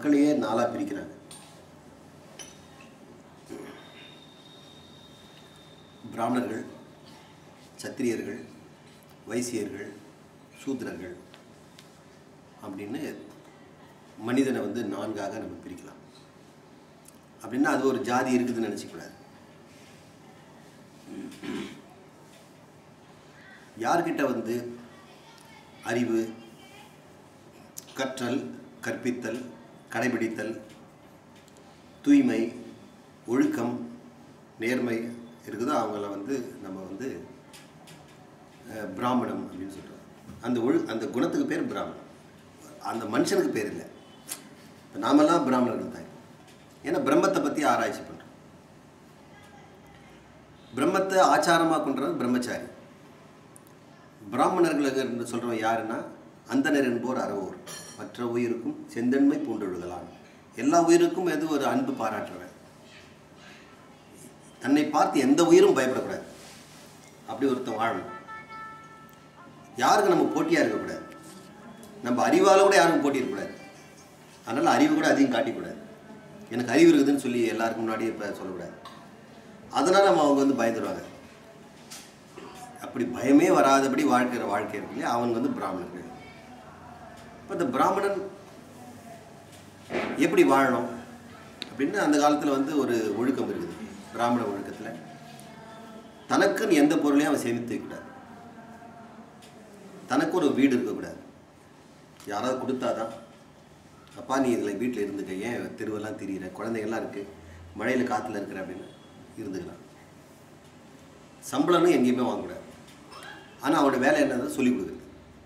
மக்களையே நாளாக பிரிக்கிறாங்க பிராமணர்கள் சத்திரியர்கள் வைசியர்கள் சூத்திரர்கள் அப்படின்னு மனிதனை வந்து நான்காக நம்ம பிரிக்கலாம் அப்படின்னா அது ஒரு ஜாதி இருக்குதுன்னு நினச்சிக்கூடாது யார்கிட்ட வந்து அறிவு கற்றல் கற்பித்தல் கடைபிடித்தல் தூய்மை ஒழுக்கம் நேர்மை இருக்குதோ அவங்கள வந்து நம்ம வந்து அஹ், பிராமணம் அப்படின்னு சொல்கிறோம் அந்த ஒழு அந்த குணத்துக்கு பேர் பிராமணம் அந்த மனுஷனுக்கு பேர் இல்லை இப்போ நாமெல்லாம் பிராமணர்கள் தான் ஏன்னா பிரம்மத்தை பற்றி ஆராய்ச்சி பண்ணுறோம் பிரம்மத்தை ஆச்சாரமாக கொண்டவர் பிரம்மச்சாரி பிராமணர்கள் என்று சொல்கிறவன் யாருன்னா அந்தனர் என்போர் அறவோர் மற்ற உயிருக்கும் செந்தன்மை பூண்டொழுகலாம் எல்லா உயிருக்கும் எது ஒரு அன்பு பாராட்டுறவன் தன்னை பார்த்து எந்த உயிரும் பயப்படக்கூடாது அப்படி ஒருத்தன் வாழணும் யாருக்கு நம்ம போட்டியாக இருக்கக்கூடாது நம்ம அறிவால் கூட யாருக்கும் போட்டி இருக்கக்கூடாது அதனால் அறிவு கூட அதிகம் காட்டிக்கூடாது எனக்கு அறிவு இருக்குதுன்னு சொல்லி எல்லாருக்கும் முன்னாடி இப்போ சொல்லக்கூடாது அதனால் நம்ம அவங்க வந்து பயந்துருவாங்க அப்படி பயமே வராதபடி வாழ்க்கிற வாழ்க்கை இருக்கு இல்லையா அவன் வந்து பிராமணர்கள் இப்போ இந்த பிராமணன் எப்படி வாழணும் அப்படின்னு அந்த காலத்தில் வந்து ஒரு ஒழுக்கம் இருக்குது பிராமண ஒழுக்கத்தில் தனக்குன்னு எந்த பொருளையும் அவன் சேமித்து வைக்கக்கூடாது தனக்கு ஒரு வீடு இருக்கக்கூடாது யாராவது கொடுத்தாதான் அப்பா நீ இதில் வீட்டில் இருந்துக்க ஏன் தெருவெல்லாம் திரியிற குழந்தைங்கள்லாம் இருக்குது மழையில் காற்றுல இருக்கிற அப்படின்னு இருந்துக்கலாம் சம்பளம்னு எங்கேயுமே வாங்கக்கூடாது ஆனால் அவனோட வேலை என்னது சொல்லிக் கொடுக்குறது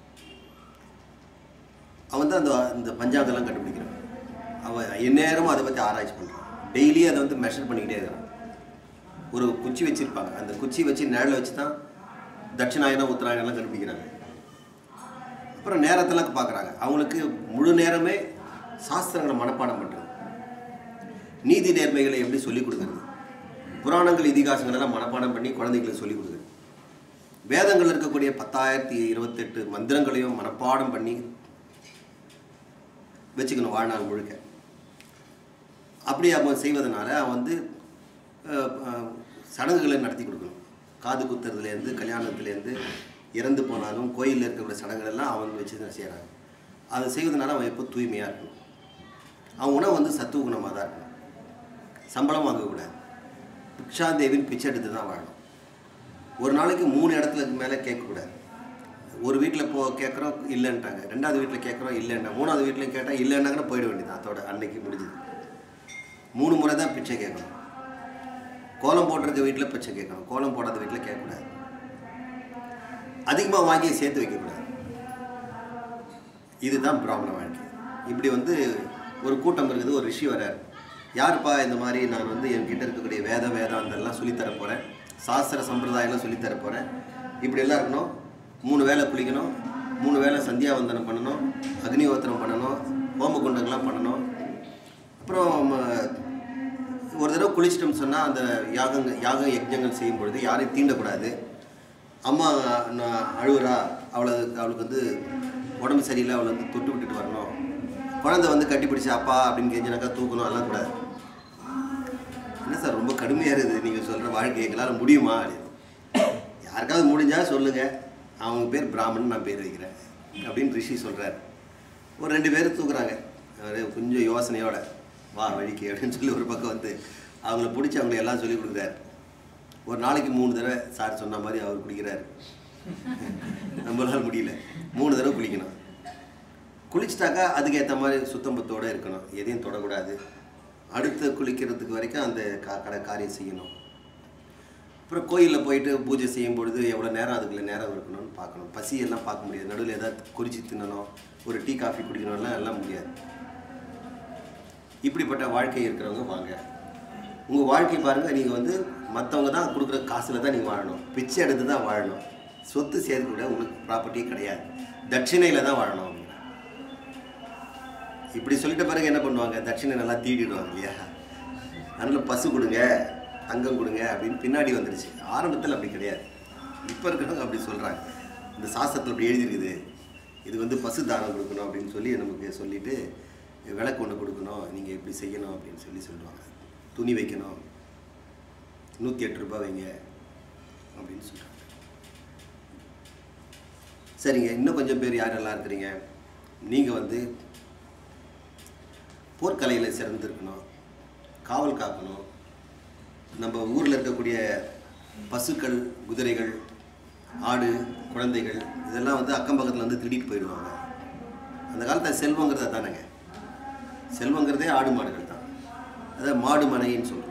அவன் தான் அந்த இந்த பஞ்சாங்கெல்லாம் கண்டுபிடிக்கிறான் அவன் எந்நேரமும் அதை பற்றி ஆராய்ச்சி பண்ணுறான் டெய்லி அதை வந்து மெஷர் பண்ணிக்கிட்டே இருக்கிறான் ஒரு குச்சி வச்சுருப்பாங்க அந்த குச்சி வச்சு நிழல வச்சு தான் தட்சிணாயனம் உத்தராயணம்லாம் கண்டுபிடிக்கிறாங்க அப்புறம் நேரத்தெல்லாம் பார்க்குறாங்க அவங்களுக்கு முழு நேரமே சாஸ்திரங்களை மனப்பாடம் பண்ணுறது நீதி நேர்மைகளை எப்படி சொல்லிக் கொடுக்குறது புராணங்கள் இதிகாசங்கள் எல்லாம் மனப்பாடம் பண்ணி குழந்தைங்களுக்கு சொல்லிக் கொடுக்குறது வேதங்கள் இருக்கக்கூடிய பத்தாயிரத்தி இருபத்தெட்டு மந்திரங்களையும் மனப்பாடம் பண்ணி வச்சுக்கணும் வாழ்நாள் முழுக்க அப்படி அவன் செய்வதனால அவன் வந்து அஹ், அஹ், சடங்குகளை நடத்தி கொடுக்கணும் காது குத்துறதுலேருந்து கல்யாணத்துலேருந்து இறந்து போனாலும் கோயிலில் இருக்கக்கூடிய சடங்குகள் எல்லாம் அவன் வச்சு தான் செய்கிறாங்க அதை செய்வதனால அவன் எப்போ தூய்மையாக இருக்கணும் அவன் உணவு வந்து சத்துவ குணமாக தான் இருக்கணும் சம்பளம் வாங்கக்கூடாது பிக்ஷாதேவின் பிச்சை எடுத்து தான் வாழணும் ஒரு நாளைக்கு மூணு இடத்துல மேலே கேட்கக்கூடாது ஒரு வீட்டில் போ கேட்குறோம் இல்லைன்ட்டாங்க ரெண்டாவது வீட்டில் கேட்குறோம் இல்லைன்னா மூணாவது வீட்டில் கேட்டால் இல்லைன்னாங்கன்னா போயிட வேண்டியது அதோட அன்னைக்கு முடிஞ்சுது மூணு முறை தான் பிச்சை கேட்கணும் கோலம் போட்டிருக்க வீட்டில் பிச்சை கேட்கணும் கோலம் போடாத வீட்டில் கேட்கக்கூடாது அதிகமாக வாங்கி சேர்த்து வைக்கக்கூடாது இதுதான் பிராமண வாழ்க்கை இப்படி வந்து ஒரு கூட்டம் இருக்குது ஒரு ரிஷி வரார் யாருப்பா இந்த மாதிரி நான் வந்து என்கிட்ட இருக்கக்கூடிய வேத வேதாந்தெல்லாம் சொல்லித்தர போகிறேன் சாஸ்திர சம்பிரதாயம்லாம் சொல்லித்தர போகிறேன் இப்படியெல்லாம் இருக்கணும் மூணு வேளை குளிக்கணும் மூணு வேளை சந்தியாவந்தனம் பண்ணணும் அக்னிஹோத்திரம் பண்ணணும் ஹோமகுண்டங்கள்லாம் பண்ணணும் அப்புறம் ம, ஒரு தடவை குளிச்சிட்டோம்னு சொன்னால் அந்த யாகங்க யாக யஜ்ஞங்கள் செய்யும் பொழுது யாரையும் தீண்டக்கூடாது அம்மா நான் அழுவுறா அவளை அவளுக்கு வந்து உடம்பு சரியில்லை அவளை வந்து தொட்டு விட்டுட்டு வரணும் குழந்தை வந்து கட்டி பிடிச்சி அப்பா அப்படின்னு கெஞ்சினாக்கா தூக்கணும் எல்லாம் கூடாது என்ன சார் ரொம்ப கடுமையாக இருக்குது நீங்கள் சொல்கிற வாழ்க்கை எங்களால் முடியுமா அப்படின்னு யாருக்காவது முடிஞ்சால் சொல்லுங்கள் அவங்க பேர் பிராமணன் நான் பேர் வைக்கிறேன் அப்படின்னு ரிஷி சொல்கிறார் ஒரு ரெண்டு பேர் தூக்குறாங்க அவரு கொஞ்சம் யோசனையோட வா வழிக்கு அப்படின்னு சொல்லி ஒரு பக்கம் வந்து அவங்கள பிடிச்சி அவங்களை எல்லாம் சொல்லி கொடுக்குறாரு ஒரு நாளைக்கு மூணு தடவை சார் சொன்ன மாதிரி அவர் குடிக்கிறார் நம்மளால முடியல மூணு தடவை குளிக்கணும் குளிச்சிட்டாக்கா அதுக்கு ஏற்ற மாதிரி சுத்தம் பத்தோடு இருக்கணும் எதையும் தொடக்கூடாது அடுத்து குளிக்கிறதுக்கு வரைக்கும் அந்த கா கடை காரியம் செய்யணும் அப்புறம் கோயிலில் போயிட்டு பூஜை செய்யும் பொழுது எவ்வளோ நேரம் அதுக்குள்ள நேரம் இருக்கணும்னு பார்க்கணும் பசி எல்லாம் பார்க்க முடியாது நடுவில் ஏதாவது குறிச்சி தின்னணும் ஒரு டீ காஃபி குடிக்கணும்லாம் எல்லாம் முடியாது இப்படிப்பட்ட வாழ்க்கை இருக்கிறவங்க வாங்க உங்கள் வாழ்க்கை பாருங்கள் நீங்கள் வந்து மற்றவங்க தான் கொடுக்குற காசில் தான் நீங்கள் வாழணும் பிச்சை எடுத்து தான் வாழணும் சொத்து சேர்த்து கூட உங்களுக்கு ப்ராப்பர்ட்டியே கிடையாது தட்சிணையில் தான் வாழணும் அவங்க இப்படி சொல்லிட்ட பிறகு என்ன பண்ணுவாங்க தட்சிணை நல்லா தீடிடுவாங்க இல்லையா அதனால் பசு கொடுங்க தங்கம் கொடுங்க அப்படின்னு பின்னாடி வந்துடுச்சு ஆரம்பத்தில் அப்படி கிடையாது இப்போ இருக்கிறவங்க அப்படி சொல்கிறாங்க இந்த சாஸ்திரத்தில் அப்படி எழுதியிருக்குது இது வந்து பசு தானம் கொடுக்கணும் அப்படின்னு சொல்லி நமக்கு சொல்லிட்டு விளக்கு ஒன்று கொடுக்கணும் நீங்கள் இப்படி செய்யணும் அப்படின்னு சொல்லி சொல்லுவாங்க துணி வைக்கணும் நூற்றி எட்டு ரூபாய் வைங்க அப்படின்னு சொல்கிறாங்க சரிங்க இன்னும் கொஞ்சம் பேர் யாரெல்லாம் இருக்கிறீங்க நீங்கள் வந்து போர்க்கலையில் சிறந்திருக்கணும் காவல் காக்கணும் நம்ம ஊரில் இருக்கக்கூடிய பசுக்கள் குதிரைகள் ஆடு குழந்தைகள் இதெல்லாம் வந்து அக்கம் பக்கத்தில் வந்து திருடிட்டு போயிடுவாங்க அந்த காலத்தில் செல்வங்கிறது தானேங்க செல்வங்கிறதே ஆடு மாடுகள் தான் அதாவது மாடு மனைன்னு சொல்கிறோம்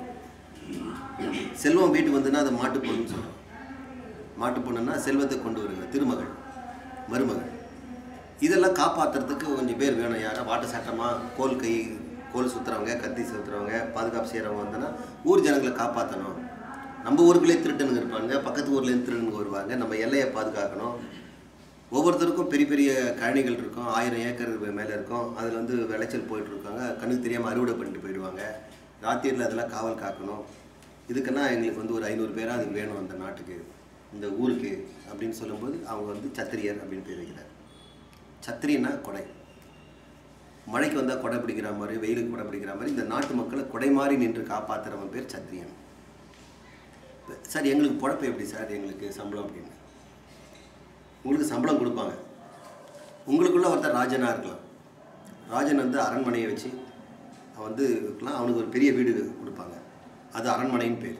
செல்வம் வீட்டுக்கு வந்துன்னா அது மாட்டு பொண்ணுன்னு சொல்கிறோம் மாட்டு பொண்ணுன்னா செல்வத்தை கொண்டு வருகிற திருமகள் மருமகள் இதெல்லாம் காப்பாற்றுறதுக்கு கொஞ்சம் பேர் வேணும் யாரா வாட்டு சட்டமாக கோல் கை கோல் சுற்றுறவங்க கத்தி சுற்றுறவங்க பாதுகாப்பு செய்கிறவங்க வந்தோன்னா ஊர் ஜனங்களை காப்பாற்றணும் நம்ம ஊருக்குள்ளே திருட்டனுங்க இருப்பாங்க பக்கத்து ஊர்லேருந்து திருடனுங்க வருவாங்க நம்ம எல்லையை பாதுகாக்கணும் ஒவ்வொருத்தருக்கும் பெரிய பெரிய கழனிகள் இருக்கும் ஆயிரம் ஏக்கர் மேலே இருக்கும் அதில் வந்து விளைச்சல் போயிட்டு இருக்காங்க கண்ணுக்கு தெரியாமல் அறுவடை பண்ணிட்டு போயிடுவாங்க ராத்திரியில் அதெல்லாம் காவல் காக்கணும் இதுக்குன்னா எங்களுக்கு வந்து ஒரு ஐநூறு பேராக அது வேணும் அந்த நாட்டுக்கு இந்த ஊருக்கு அப்படின்னு சொல்லும்போது அவங்க வந்து சத்திரியர் அப்படின்னு பேர் வைக்கிறார் சத்திரியன்னா கொடை மழைக்கு வந்தால் கொடை பிடிக்கிற மாதிரி வெயிலுக்கு கொடை பிடிக்கிற மாதிரி இந்த நாட்டு மக்களை கொடை மாறி நின்று காப்பாற்றுறவன் பேர் சத்திரியன் சார் எங்களுக்கு பொழப்பு எப்படி சார் எங்களுக்கு சம்பளம் அப்படின்னு உங்களுக்கு சம்பளம் கொடுப்பாங்க உங்களுக்குள்ள ஒருத்தர் ராஜனாக இருக்கலாம் ராஜன் வந்து அரண்மனையை வச்சு அவன் வந்து இருக்கலாம் அவனுக்கு ஒரு பெரிய வீடு கொடுப்பாங்க அது அரண்மனைன்னு பேர்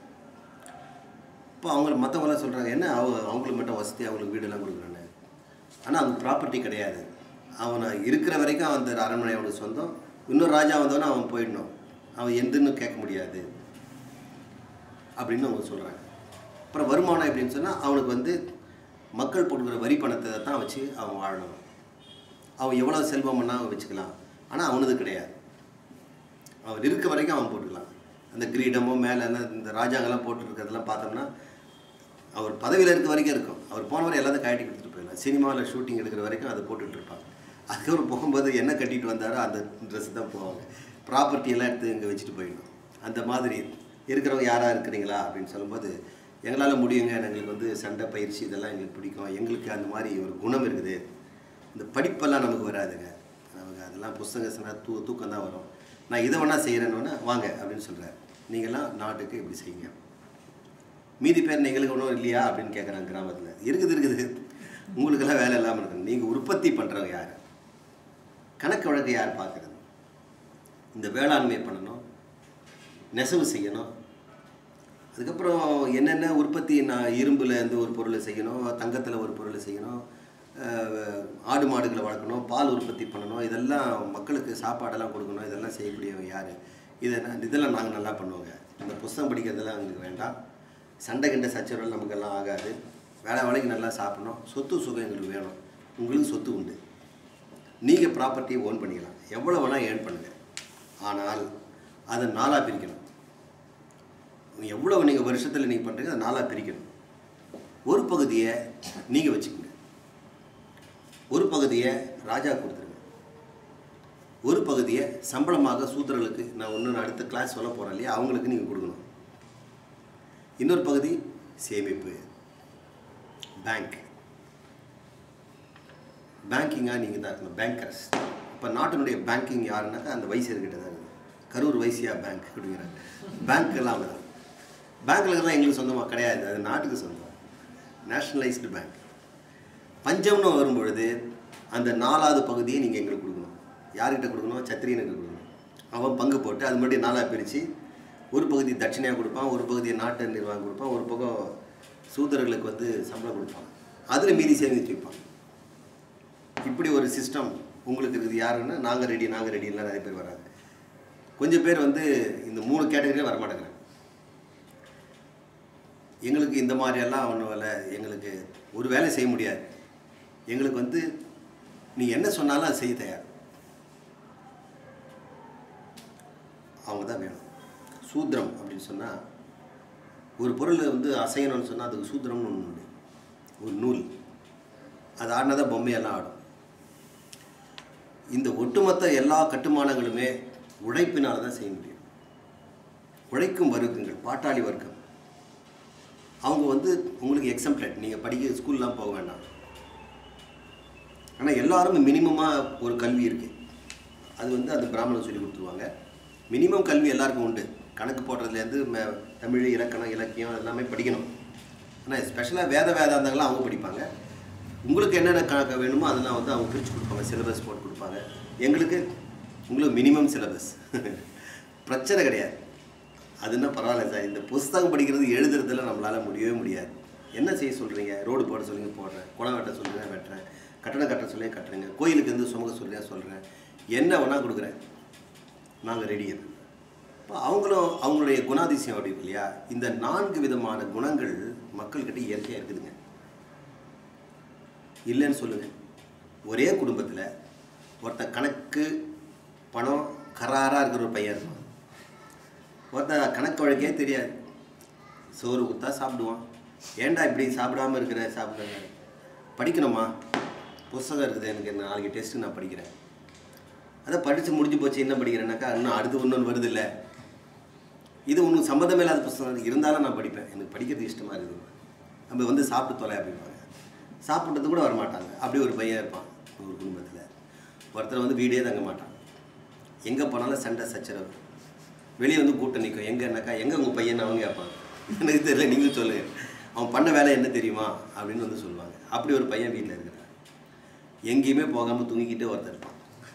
இப்போ அவங்க மற்றவங்களாம் சொல்கிறாங்க என்ன அவங்க அவங்களுக்கு மட்டும் வசதி அவங்களுக்கு வீடெல்லாம் கொடுக்குறேன்னு ஆனால் அவங்க ப்ராப்பர்ட்டி கிடையாது அவனை இருக்கிற வரைக்கும் அந்த அரண்மனை அவனுக்கு சொந்தம் இன்னொரு ராஜா வந்தவொடனே அவன் போயிடணும் அவன் எந்துன்னு கேட்க முடியாது அப்படின்னு அவங்க சொல்கிறாங்க அப்புறம் வருமானம் எப்படின்னு சொன்னால் அவனுக்கு வந்து மக்கள் போட்டுக்கிற வரி பணத்தை தான் வச்சு அவன் வாழணும் அவன் எவ்வளோ செல்வம் பண்ணால் அவன் வச்சுக்கலாம் ஆனால் அவனது கிடையாது அவர் இருக்க வரைக்கும் அவன் போட்டுக்கலாம் அந்த கிரீடமோ மேலே அந்த இந்த ராஜாங்கெல்லாம் போட்டுருக்கிறதெல்லாம் பார்த்தோம்னா அவர் பதவியில் இருக்க வரைக்கும் இருக்கும் அவர் போனவர் எல்லாத்தையும் கட்டி கொடுத்துட்டு போயிடலாம் சினிமாவில் ஷூட்டிங் எடுக்கிற வரைக்கும் அதை போட்டுட்டு இருப்பாங்க அதுக்கப்புறம் போகும்போது என்ன கட்டிட்டு வந்தாரோ அந்த ட்ரெஸ் தான் போவாங்க ப்ராப்பர்ட்டி எல்லாம் எடுத்து இங்கே வச்சுட்டு போயிடணும் அந்த மாதிரி இருக்கிறவங்க யாராக இருக்கிறீங்களா அப்படின்னு சொல்லும்போது எங்களால் முடியுங்க எங்களுக்கு வந்து சண்டை பயிற்சி இதெல்லாம் எங்களுக்கு பிடிக்கும் எங்களுக்கு அந்த மாதிரி ஒரு குணம் இருக்குது இந்த படிப்பெல்லாம் நமக்கு வராதுங்க நமக்கு அதெல்லாம் புஸ்தகம் சொன்னால் தூ தூக்கம் தான் வரும் நான் இதை வேணால் செய்கிறேன்னு வாங்க அப்படின்னு சொல்கிறார் நீங்களாம் நாட்டுக்கு இப்படி செய்யுங்க மீதி பேர் நீங்களுக்கு ஒன்றும் இல்லையா அப்படின்னு கேட்குறாங்க கிராமத்தில் இருக்குது இருக்குது உங்களுக்கெல்லாம் வேலை இல்லாமல் இருக்குது நீங்கள் உற்பத்தி பண்ணுறவங்க யார் கணக்கு வழக்கு யார் பார்க்குறது இந்த வேளாண்மை பண்ணணும் நெசவு செய்யணும் அதுக்கப்புறம் என்னென்ன உற்பத்தி நான் இரும்பில் இருந்து ஒரு பொருளை செய்யணும் தங்கத்தில் ஒரு பொருளை செய்யணும் அஹ், ஆடு மாடுகளை வளர்க்கணும் பால் உற்பத்தி பண்ணணும் இதெல்லாம் மக்களுக்கு சாப்பாடெல்லாம் கொடுக்கணும் இதெல்லாம் செய்யக்கூடியவங்க யார் இதை நான் இதெல்லாம் நாங்கள் நல்லா பண்ணுவோங்க இந்த புஸ்தகம் படிக்கிறதெல்லாம் எங்களுக்கு வேண்டாம் சண்டை கிண்ட சச்சரவு நமக்கெல்லாம் ஆகாது வேலை வேலைக்கு நல்லா சாப்பிடணும் சொத்து சுகம் எங்களுக்கு வேணும் உங்களுக்கு சொத்து உண்டு நீங்கள் ப்ராப்பர்ட்டியை ஓன் பண்ணிக்கலாம் எவ்வளோ வேணால் ஏர்ன் பண்ணுங்கள் ஆனால் அதை நாலாக பிரிக்கணும் எவ்வளோ நீங்கள் வருஷத்தில் நீங்கள் பண்ணுறீங்க அதை நாலாக பிரிக்கணும் ஒரு பகுதியை நீங்கள் வச்சுக்கோங்க ஒரு பகுதியை ராஜா கொடுத்துருங்க ஒரு பகுதியை சம்பளமாக சூத்திரர்களுக்கு நான் ஒன்று அடுத்த கிளாஸ் சொல்ல போகிறேன் இல்லையா அவங்களுக்கு நீங்கள் கொடுக்கணும் இன்னொரு பகுதி சேமிப்பு பேங்க் பேங்கிங்காக நீங்கள் தான் இருக்கணும் பேங்கர்ஸ் இப்போ நாட்டினுடைய பேங்கிங் யாருன்னாக்கா அந்த வைசியர்கிட்ட தான் இருக்குது கரூர் வைசியா பேங்க் அப்படிங்கிறாங்க பேங்க் எல்லாம் தான் பேங்க்கில் இருக்கிறதெல்லாம் எங்களுக்கு சொந்தமாக கிடையாது அது நாட்டுக்கு சொந்தம் நேஷ்னலைஸ்டு பேங்க் பஞ்சம்னு வரும்பொழுது அந்த நாலாவது பகுதியை நீங்கள் எங்களுக்கு கொடுக்கணும் யார்கிட்ட கொடுக்கணும் சத்திரியனுக்கு கொடுக்கணும் அவன் பங்கு போட்டு அது மட்டும் நாலாக பிரித்து ஒரு பகுதி தட்சிணையாக கொடுப்பான் ஒரு பகுதியை நாட்டு நிர்வாகம் கொடுப்பான் ஒரு பக்கம் சூதர்களுக்கு வந்து சம்பளம் கொடுப்பான் அதில் மீதி சேமித்து வைப்பான் இப்படி ஒரு சிஸ்டம் உங்களுக்கு இருக்குது யாருன்னா நாங்கள் ரெடி நாங்கள் ரெடிலாம் நிறைய பேர் வராங்க கொஞ்சம் பேர் வந்து இந்த மூணு கேட்டகரியில் வரமாட்டேங்கிறாங்க எங்களுக்கு இந்த மாதிரியெல்லாம் ஒன்றும் இல்லை எங்களுக்கு ஒரு வேலை செய்ய முடியாது எங்களுக்கு வந்து நீ என்ன சொன்னாலும் அது செய்ய தயார் அவங்க தான் வேணும் சூத்திரம் அப்படின்னு சொன்னால் ஒரு பொருள் வந்து அசையணும்னு சொன்னால் அதுக்கு சூத்திரம்னு ஒன்று உண்டு ஒரு நூல் அது ஆடினா தான் பொம்மையெல்லாம் ஆடும் இந்த ஒட்டுமொத்த எல்லா கட்டுமானங்களுமே உழைப்பினால தான் செய்ய முடியும் உழைக்கும் வர்க்கங்கள் பாட்டாளி வர்க்கம் அவங்க வந்து உங்களுக்கு எக்ஸம்ப்ளட் நீங்கள் படிக்க ஸ்கூல்லாம் போக வேண்டாம் ஆனால் எல்லாரும் மினிமமாக ஒரு கல்வி இருக்குது அது வந்து அந்த பிராமணன் சொல்லி கொடுத்துருவாங்க மினிமம் கல்வி எல்லாருக்கும் உண்டு கணக்கு போடுறதுலேருந்து ம- தமிழ் இலக்கணம் இலக்கியம் எல்லாமே படிக்கணும் ஆனால் ஸ்பெஷலாக வேத வேதாந்தங்கள்லாம் அவங்க படிப்பாங்க உங்களுக்கு என்னென்ன கணக்கு வேணுமோ அதெல்லாம் வந்து அவங்க பிரித்து கொடுப்பாங்க சிலபஸ் போட்டு கொடுப்பாங்க எங்களுக்கு உங்களுக்கு மினிமம் சிலபஸ் பிரச்சனை கிடையாது அதுன்னா பரவாயில்ல சார் இந்த புஸ்தகம் படிக்கிறது எழுதுறதுல நம்மளால் முடியவே முடியாது என்ன செய்ய சொல்கிறீங்க ரோடு போட சொல்லுங்க போடுறேன் குளம் வெட்ட சொல்லுங்க வெட்டுறேன் கட்டடம் கட்ட சொல்லி கட்டுறேங்க கோயிலுக்கு வந்து சுமக்க சொல்லுங்க சொல்கிறேன் என்ன வேணால் கொடுக்குறேன் நாங்கள் ரெடி இப்போ அவங்களும் அவங்களுடைய குணாதிசயம் அப்படி இருக்கு இல்லையா இந்த நான்கு விதமான குணங்கள் மக்கள்கிட்ட இயற்கையாக இருக்குதுங்க இல்லைன்னு சொல்லுங்கள் ஒரே குடும்பத்தில் ஒருத்தன் கணக்கு பணம் கராராக இருக்கிற ஒரு பையன் இருப்பான் ஒருத்தன் கணக்கு வழக்கே தெரியாது சோறு கொடுத்தா சாப்பிடுவான் ஏன்டா இப்படி சாப்பிடாம இருக்கிற சாப்பிடுங்க படிக்கணுமா புஸ்தகம் இருக்குது எனக்கு நாளைக்கு டெஸ்ட்டு நான் படிக்கிறேன் அதை படித்து முடிஞ்சு போச்சு என்ன படிக்கிறேன்னாக்கா இன்னும் அடுத்து இன்னொன்று வருது இல்லை இது ஒன்றும் சம்மந்தமே இல்லாத புஸ்தகம் இருந்தாலும் நான் படிப்பேன் எனக்கு படிக்கிறது இஷ்டமாக இருக்குது நம்ம வந்து சாப்பிட்டு தொலை அப்படிம்பாங்க சாப்பிட்றது கூட வரமாட்டாங்க அப்படி ஒரு பையன் இருப்பான் ஒரு குடும்பத்தில் ஒருத்தர் வந்து வீடே தங்க மாட்டான் எங்கே போனாலும் சண்டை சச்சரவு வெளியே வந்து கூட்டம் நிற்கும் எங்கன்னாக்கா எங்கே உங்கள் பையன் அவங்க கேட்பாங்க எனக்கு தெரியல நீங்கள் சொல்லுங்க அவன் பண்ண வேலை என்ன தெரியுமா அப்படின்னு வந்து சொல்லுவாங்க அப்படி ஒரு பையன் வீட்டில் இருக்கிறான் எங்கேயுமே போகாமல் தூங்கிக்கிட்டே ஒருத்தர் இருப்பான்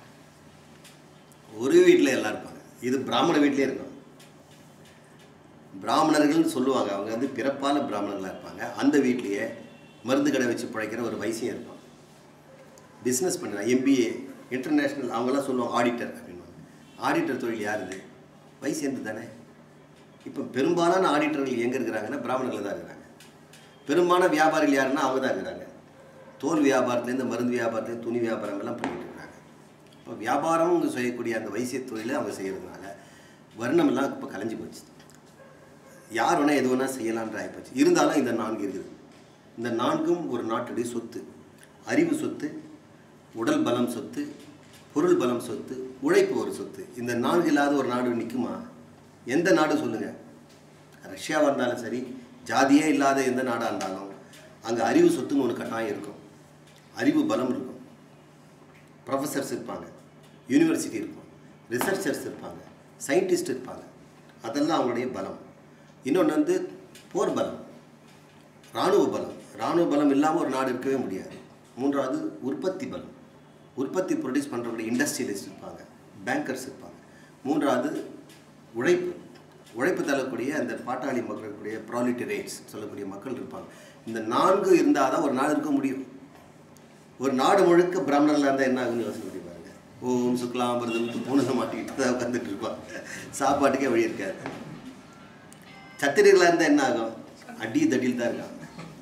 ஒரு வீட்டில் எல்லாம் இருப்பாங்க இது பிராமண வீட்டிலே இருக்கும் பிராமணர்கள்னு சொல்லுவாங்க அவங்க வந்து பிறப்பால பிராமணர்களாக இருப்பாங்க அந்த வீட்லேயே மருந்து கடை வச்சு பிழைக்கிற ஒரு வைசியம் இருப்பான் பிஸ்னஸ் பண்ணுறான் எம்பிஏ இன்டர்நேஷ்னல் அவங்கெல்லாம் சொல்லுவாங்க ஆடிட்டர் அப்படின்னு ஆடிட்டர் தொழில் யாருது வைசியந்து தானே இப்போ பெரும்பாலான ஆடிட்டர்கள் எங்கே இருக்கிறாங்கன்னா பிராமணர்கள் தான் இருக்கிறாங்க பெரும்பாலான வியாபாரிகள் யாருன்னா அவங்க தான் இருக்கிறாங்க தோல் வியாபாரத்துலேருந்து மருந்து வியாபாரத்துலேருந்து துணி வியாபாரம் எல்லாம் பண்ணிட்டு இருக்காங்க இப்போ வியாபாரம் இங்க செய்யக்கூடிய அந்த வைசிய தொழிலை அவங்க செய்கிறதுனால வர்ணமெல்லாம் இப்போ கலைஞ்சு போச்சு யார் வேணால் எது வேணால் செய்யலான்ற ஆகிப்போச்சு இருந்தாலும் இந்த நான்கு இருக்குது இந்த நான்கும் ஒரு நாட்டுடைய சொத்து அறிவு சொத்து உடல் பலம் சொத்து பொருள் பலம் சொத்து உழைப்பு ஒரு சொத்து இந்த நான்கு இல்லாத ஒரு நாடு நிற்குமா எந்த நாடு சொல்லுங்கள் ரஷ்யாவாக இருந்தாலும் சரி ஜாதியே இல்லாத எந்த நாடாக இருந்தாலும் அங்கே அறிவு சொத்துன்னு ஒன்று கட்டாயம் இருக்கும் அறிவு பலம் இருக்கும் ப்ரொஃபஸர்ஸ் இருப்பாங்க யூனிவர்சிட்டி இருக்கும் ரிசர்ச்சர்ஸ் இருப்பாங்க சயின்டிஸ்ட் இருப்பாங்க அதெல்லாம் அவங்களுடைய பலம் இன்னொன்று வந்து போர் பலம் இராணுவ பலம் இராணுவ பலம் இல்லாமல் ஒரு நாடு இருக்கவே முடியாது மூன்றாவது உற்பத்தி பலம் உற்பத்தி ப்ரொடியூஸ் பண்ணுறவங்க இண்டஸ்ட்ரியலிஸ்ட் இருப்பாங்க பேங்கர்ஸ் இருப்பாங்க மூன்றாவது உழைப்பு உழைப்பு தரக்கூடிய அந்த பாட்டாளி மக்களுடைய ப்ராலிட்டரேட்ஸ் சொல்லக்கூடிய மக்கள் இருப்பாங்க இந்த நான்கு இருந்தால் தான் ஒரு நாடு இருக்க முடியும் ஒரு நாடு முழுக்க பிராமணர்களாக இருந்தால் என்ன ஆகுன்னு யோசனை பண்ணி பாருங்க ஓம் சுக்லாமிரதம் பூனதை மாட்டிக்கிட்டு தான் உட்காந்துட்டு இருப்பாங்க சாப்பாட்டுக்கே வழி இருக்காது சத்திரியர்களாக இருந்தால் என்ன ஆகும் அடி தடியில் தான் இருக்காங்க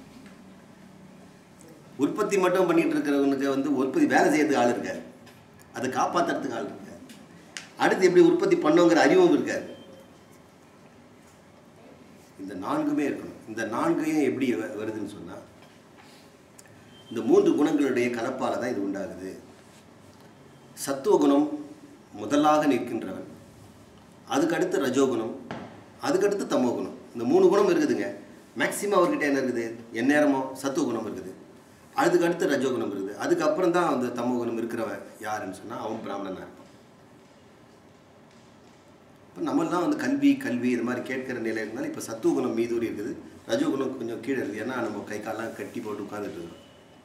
உற்பத்தி மட்டும் பண்ணிட்டு இருக்கிறவனுக்கு வந்து உற்பத்தி வேலை செய்யறதுக்கு ஆள் இருக்காது அதை காப்பாற்றுறதுக்கு ஆள் இருக்காது அடுத்து எப்படி உற்பத்தி பண்ணோங்கிற அறிவும் இருக்காது இந்த நான்குமே இருக்கணும் இந்த நான்கையும் எப்படி வ- வருதுன்னு சொன்னால் இந்த மூன்று குணங்களுடைய கலப்பால தான் இது உண்டாகுது சத்துவ குணம் முதலாக நிற்கின்றவன் அதுக்கடுத்து ரஜோகுணம் அதுக்கடுத்து தமோ குணம் இந்த மூணு குணம் இருக்குதுங்க மேக்சிமம் அவர்கிட்ட என்ன இருக்குது எந்நேரமோ சத்துவ குணம் இருக்குது அதுக்கு அடுத்து ரஜோகுணம் இருக்குது அதுக்கப்புறம் தான் அந்த தமோ குணம் இருக்கிறவன் யாருன்னு சொன்னால் அவன் பிராமணனாக இருப்பான் இப்போ நம்மளாம் வந்து கல்வி கல்வி இது மாதிரி கேட்கிற நிலை இருந்தாலும் இப்போ சத்துவ குணம் மீதூரி இருக்குது ரஜோகுணம் கொஞ்சம் கீழே இருக்குது ஏன்னா நம்ம கை காலெல்லாம் கட்டி போட்டு உட்காந்துட்டு இருக்கோம்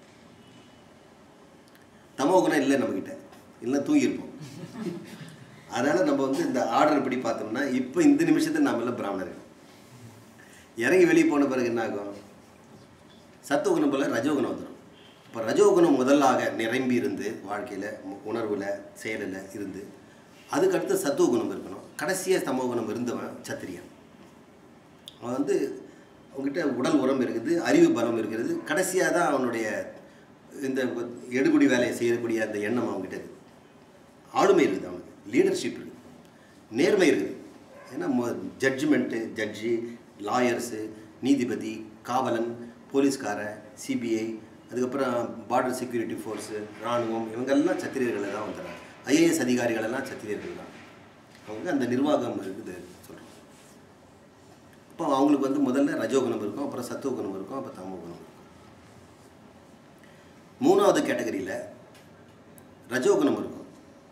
தமோ குணம் இல்லை நம்மக்கிட்ட இல்லை தூங்கியிருப்போம் அதனால் நம்ம வந்து இந்த ஆர்டர் படி பார்த்தோம்னா இப்போ இந்த நிமிஷத்தில் நாம எல்லாம் பிராமணர்கள் இறங்கி வெளியே போன பிறகு என்ன ஆகும் சத்துவகுணம் போல் ரஜோகுணம் வந்துடும் இப்போ ரஜோகுணம் முதலாக நிரம்பி இருந்து வாழ்க்கையில் உணர்வில் செயலில் இருந்து அதுக்கடுத்து சத்துவகுணம் இருக்கணும் கடைசியாக தமோகுணம் இருந்தவன் சத்திரியன் அவன் வந்து அவங்ககிட்ட உடல் உரம் இருக்குது அறிவு பலம் இருக்கிறது கடைசியாக தான் அவனுடைய இந்த எடுபடி வேலையை செய்யக்கூடிய அந்த எண்ணம் அவங்ககிட்ட இருக்குது ஆளுமை இருக்குது அவனுக்கு லீடர்ஷிப் இருக்குது நேர்மை இருக்குது ஏன்னா ஜட்ஜ்மெண்ட்டு ஜட்ஜி லாயர்ஸு நீதிபதி காவலன் போலீஸ்காரன் சிபிஐ அதுக்கப்புறம் பார்டர் செக்யூரிட்டி ஃபோர்ஸு இராணுவம் இவங்கெல்லாம் சத்திரியர்களை தான் வந்துடுறாங்க ஐஏஎஸ் அதிகாரிகள் எல்லாம் சத்திரியர்கள் தான் அவங்க அந்த நிர்வாகம் இருக்குது சொல்கிறோம் அப்போ அவங்களுக்கு வந்து முதல்ல ரஜோகுணம் இருக்கும் அப்புறம் சத்துவகுணம் இருக்கும் அப்புறம் தமோகுணம் இருக்கும் மூணாவது கேட்டகரியில் ரஜோகுணம் இருக்கும்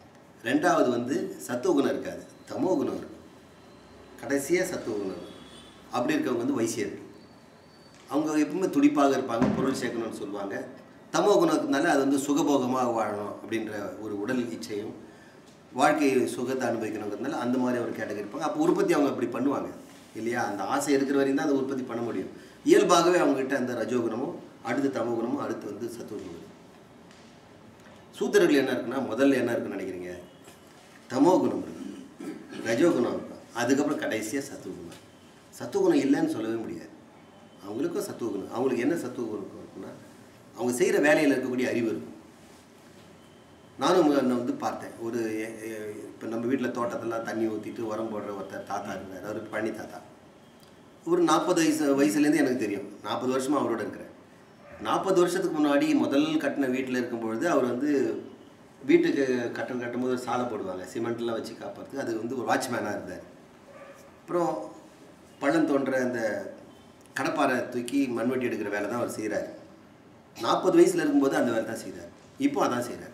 ரெண்டாவது வந்து சத்துவகுணம் இருக்காது தமோகுணம் இருக்கும் கடைசியாக சத்துவகுணம் இருக்கும் அப்படி இருக்கவங்க வந்து வைசியர்கள் அவங்க எப்பவுமே துடிப்பாக இருப்பாங்க பொருள் சேர்க்கணும்னு சொல்லுவாங்க தமோ குணத்தினால அது வந்து சுகபோகமாக வாழணும் அப்படின்ற ஒரு உடல் இச்சையும் வாழ்க்கை சுகத்தை அனுபவிக்கணுங்கிறதுனால அந்த மாதிரி ஒரு கேட்டகரி இருப்பாங்க அப்போ உற்பத்தி அவங்க அப்படி பண்ணுவாங்க இல்லையா அந்த ஆசை இருக்கிற வரையும் தான் அதை உற்பத்தி பண்ண முடியும் இயல்பாகவே அவங்ககிட்ட அந்த ரஜோகுணமும் அடுத்து தமோ குணமும் அடுத்து வந்து சத்துவகுணம் இருக்கு. சூத்திரர்கள் என்ன இருக்குன்னா முதல்ல என்ன இருக்குன்னு நினைக்கிறீங்க தமோ குணம் இருக்கு ரஜோகுணம் இருக்கும் அதுக்கப்புறம் கடைசியாக சத்துவகுணம் சத்துவகுணம் இல்லைன்னு சொல்லவே முடியாது அவங்களுக்கும் சத்துவகுணம் அவங்களுக்கு என்ன சத்துவகுணம் இருக்குன்னா அவங்க செய்கிற வேலையில் இருக்கக்கூடிய அறிவு இருக்கும் நானும் நான் வந்து பார்த்தேன் ஒரு இப்போ நம்ம வீட்டில் தோட்டத்தெல்லாம் தண்ணி ஊற்றிட்டு உரம் போடுற ஒருத்தர் தாத்தா இருந்தார் அவர் பழனி தாத்தா ஒரு நாற்பது வயசு வயசுலேருந்து எனக்கு தெரியும் நாற்பது வருஷமாக அவரோட இருக்கிறேன் நாற்பது வருஷத்துக்கு முன்னாடி முதல் கட்டின வீட்டில் இருக்கும்பொழுது அவர் வந்து வீட்டுக்கு கட்டம் கட்டும்போது ஒரு சாலை போடுவாங்க சிமெண்ட்லாம் வச்சு காப்பாற்றுக்கு அது வந்து ஒரு வாட்ச்மேனாக இருந்தார் அப்புறம் பள்ளம் தோன்ற அந்த கடப்பாரை தூக்கி மண்வெட்டி எடுக்கிற வேலை தான் அவர் செய்கிறார் நாற்பது வயசில் இருக்கும்போது அந்த வேலை தான் செய்கிறார் இப்போ அதான் செய்கிறார்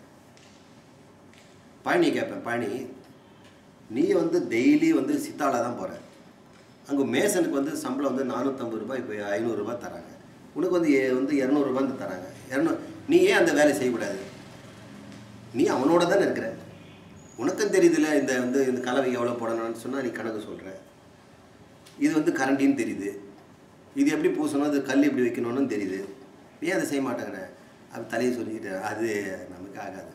பழனி கேட்பேன் பழனி நீ வந்து டெய்லி வந்து சித்தால தான் போகிற அங்கே மேசனுக்கு வந்து சம்பளம் வந்து நானூற்றம்பது ரூபாய் இப்போ ஐநூறுரூபா தராங்க உனக்கு வந்து ஏ- வந்து இரநூறுபான்னு தராங்க இரநூ நீ ஏன் அந்த வேலை செய்யக்கூடாது நீ அவனோட தானே இருக்கிற உனக்கும் தெரியுதுல்ல இந்த வந்து இந்த கலவை எவ்வளோ போடணும்னு சொன்னால் நீ கணக்கு சொல்கிற இது வந்து கரண்டின்னு தெரியுது இது எப்படி பூசணும் அது கல் எப்படி வைக்கணும்னு தெரியுது ஏன் அதை செய்ய மாட்டேங்கிற அது தலையை சொல்லிக்கிட்டு அது நமக்கு ஆகாது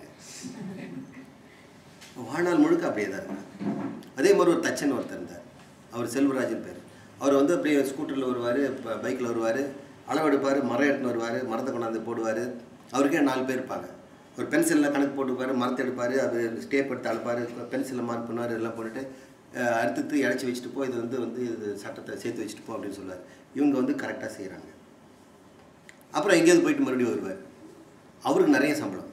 வாழ்நாள் முழுக்க அப்படியே தான் இருந்தார் அதே மாதிரி ஒரு தச்சன் ஒருத்தர் இருந்தார் அவர் செல்வராஜன் பேர் அவர் வந்து அப்படியே ஸ்கூட்டரில் வருவார் பைக்கில் வருவார் அளவெடுப்பார் மரம் எடுத்துன்னு வருவார் மரத்தை கொண்டாந்து போடுவார் அவருக்கே நாலு பேர் இருப்பாங்க ஒரு பென்சிலில் கணக்கு போட்டுப்பார் மரத்தை எடுப்பார் அது ஸ்டேப் எடுத்து அழுப்பார் பென்சிலில் மார்க் பண்ணுவார் இதெல்லாம் போட்டுட்டு அஹ், அறுத்துட்டு இறச்சி வச்சுட்டு போ இது வந்து வந்து இது சட்டத்தை சேர்த்து வச்சுட்டு போ அப்படின்னு சொல்லுவார் இவங்க வந்து கரெக்டாக செய்கிறாங்க அப்புறம் எங்கேயாவது போயிட்டு மறுபடியும் வருவார் அவருக்கு நிறைய சம்பளம்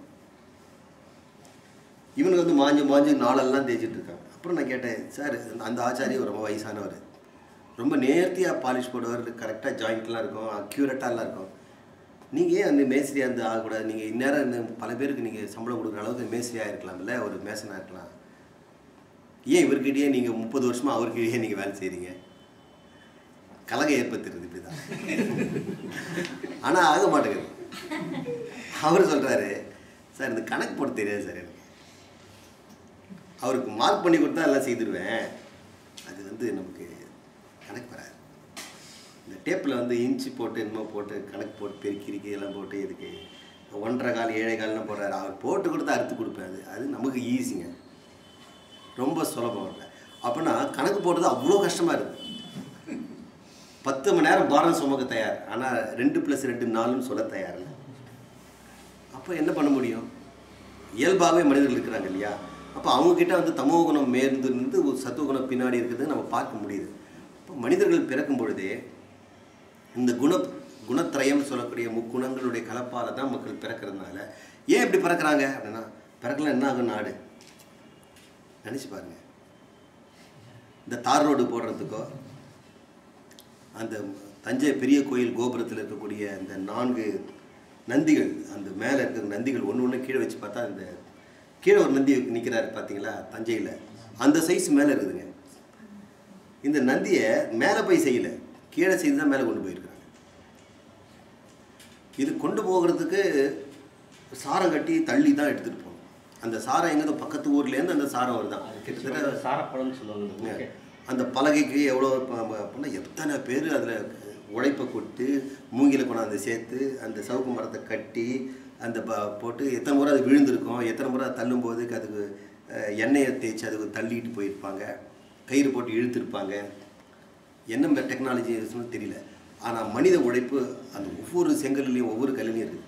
இவனுக்கு வந்து மாஞ்சு மாஞ்சு நாளெல்லாம் தேய்ச்சிட்டு இருக்காங்க அப்புறம் நான் கேட்டேன் சார் அந்த ஆச்சாரியம் ரொம்ப வயசானவர் ரொம்ப நேர்த்தியாக பாலிஷ் போடுவார் கரெக்டாக ஜாயிண்ட்லாம் இருக்கும் அக்யூரேட்டாலாம் இருக்கும் நீங்கள் ஏன் அந்த மேஸ்திரியாக இருந்து ஆகக்கூடாது நீங்கள் இந்நேரம் இந்த பல பேருக்கு நீங்கள் சம்பளம் கொடுக்குற அளவுக்கு மேஸ்திரியாக இருக்கலாம்ல ஒரு மேசனாக இருக்கலாம் ஏன் இவர்கிட்டயே நீங்கள் முப்பது வருஷமாக அவர்கிட்டயே நீங்கள் வேலை செய்கிறீங்க கலகம் ஏற்படுத்துறது இப்படி தான் ஆனால் ஆக மாட்டேங்குது அவர் சொல்கிறாரு சார் இந்த கணக்கு போட தெரியாது சார் எனக்கு அவருக்கு மார்க் பண்ணி கொடுத்தா எல்லாம் செய்திருவேன் அது வந்து நமக்கு கணக்கு வராது இந்த டேப்பில் வந்து இன்ச்சு போட்டு என்னமோ போட்டு கணக்கு போட்டு பெருக்கி இறுக்கி எல்லாம் போட்டு இதுக்கு ஒன்றரை கால் ஏழை கால்னு போடுறாரு அவர் போட்டு கொடுத்தா அறுத்து கொடுப்பேன் அது அது நமக்கு ஈஸிங்க ரொம்ப சுலபம் இல்லை அப்படின்னா கணக்கு போடுறது அவ்வளோ கஷ்டமாக இருக்குது பத்து மணி நேரம் பாரம் சுமக்க தயார் ஆனால் ரெண்டு ப்ளஸ் ரெண்டு நாலுன்னு சொல்ல தயார் இல்லை அப்போ என்ன பண்ண முடியும் இயல்பாகவே மனிதர்கள் இருக்கிறாங்க இல்லையா அப்போ அவங்கக்கிட்ட வந்து தமோ குணம் மேர்ந்து இருந்து ஒரு சத்துவ குணம் பின்னாடி இருக்கிறது நம்ம பார்க்க முடியுது அப்போ மனிதர்கள் பிறக்கும் பொழுதே இந்த குண குணத்திரயம் சொல்லக்கூடிய முக்குணங்களுடைய கலப்பால் தான் மக்கள் பிறக்கிறதுனால ஏன் இப்படி பிறக்கிறாங்க அப்படின்னா பிறக்கலாம் என்ன ஆகும் நாடு நினச்சி பாருங்க இந்த தார் ரோடு போடுறதுக்கோ அந்த தஞ்சை பெரிய கோயில் கோபுரத்தில் இருக்கக்கூடிய அந்த நான்கு நந்திகள் அந்த மேலே இருக்கிற நந்திகள் ஒன்று ஒன்று கீழே வச்சு பார்த்தா அந்த கீழே ஒரு நந்தி நிற்கிறாரு பார்த்தீங்களா தஞ்சையில் அந்த சைஸ் மேலே இருக்குதுங்க இந்த நந்தியை மேலே போய் செய்யல கீழே செய்து தான் மேலே கொண்டு போயிருக்கிறாங்க இது கொண்டு போகிறதுக்கு சாரம் கட்டி தள்ளி தான் எடுத்துகிட்டு போகணும் அந்த சாரம் எங்கே பக்கத்து ஊர்லேருந்து அந்த சாரம் வருதான் கிட்டத்தட்ட சாரப்பழம்னு சொல்லுவாங்க ஓகே அந்த பலகைக்கு எவ்வளோ ப- ப- அப்படின்னா எத்தனை பேர் அதில் உழைப்பை கொட்டு மூங்கில கொண்டாந்து சேர்த்து அந்த சவுக்கு மரத்தை கட்டி அந்த ப போட்டு எத்தனை முறை அது விழுந்திருக்கும் எத்தனை முறை அது தள்ளும்போது அதுக்கு அஹ், எண்ணெயை தேய்ச்சி அதுக்கு தள்ளிட்டு போயிருப்பாங்க கயிறு போட்டு இழுத்துருப்பாங்க என்ன டெக்னாலஜி இருக்குன்னு தெரியல ஆனால் மனித உழைப்பு அந்த ஒவ்வொரு செங்கல்லையும் ஒவ்வொரு கல்லுலையும் இருக்குது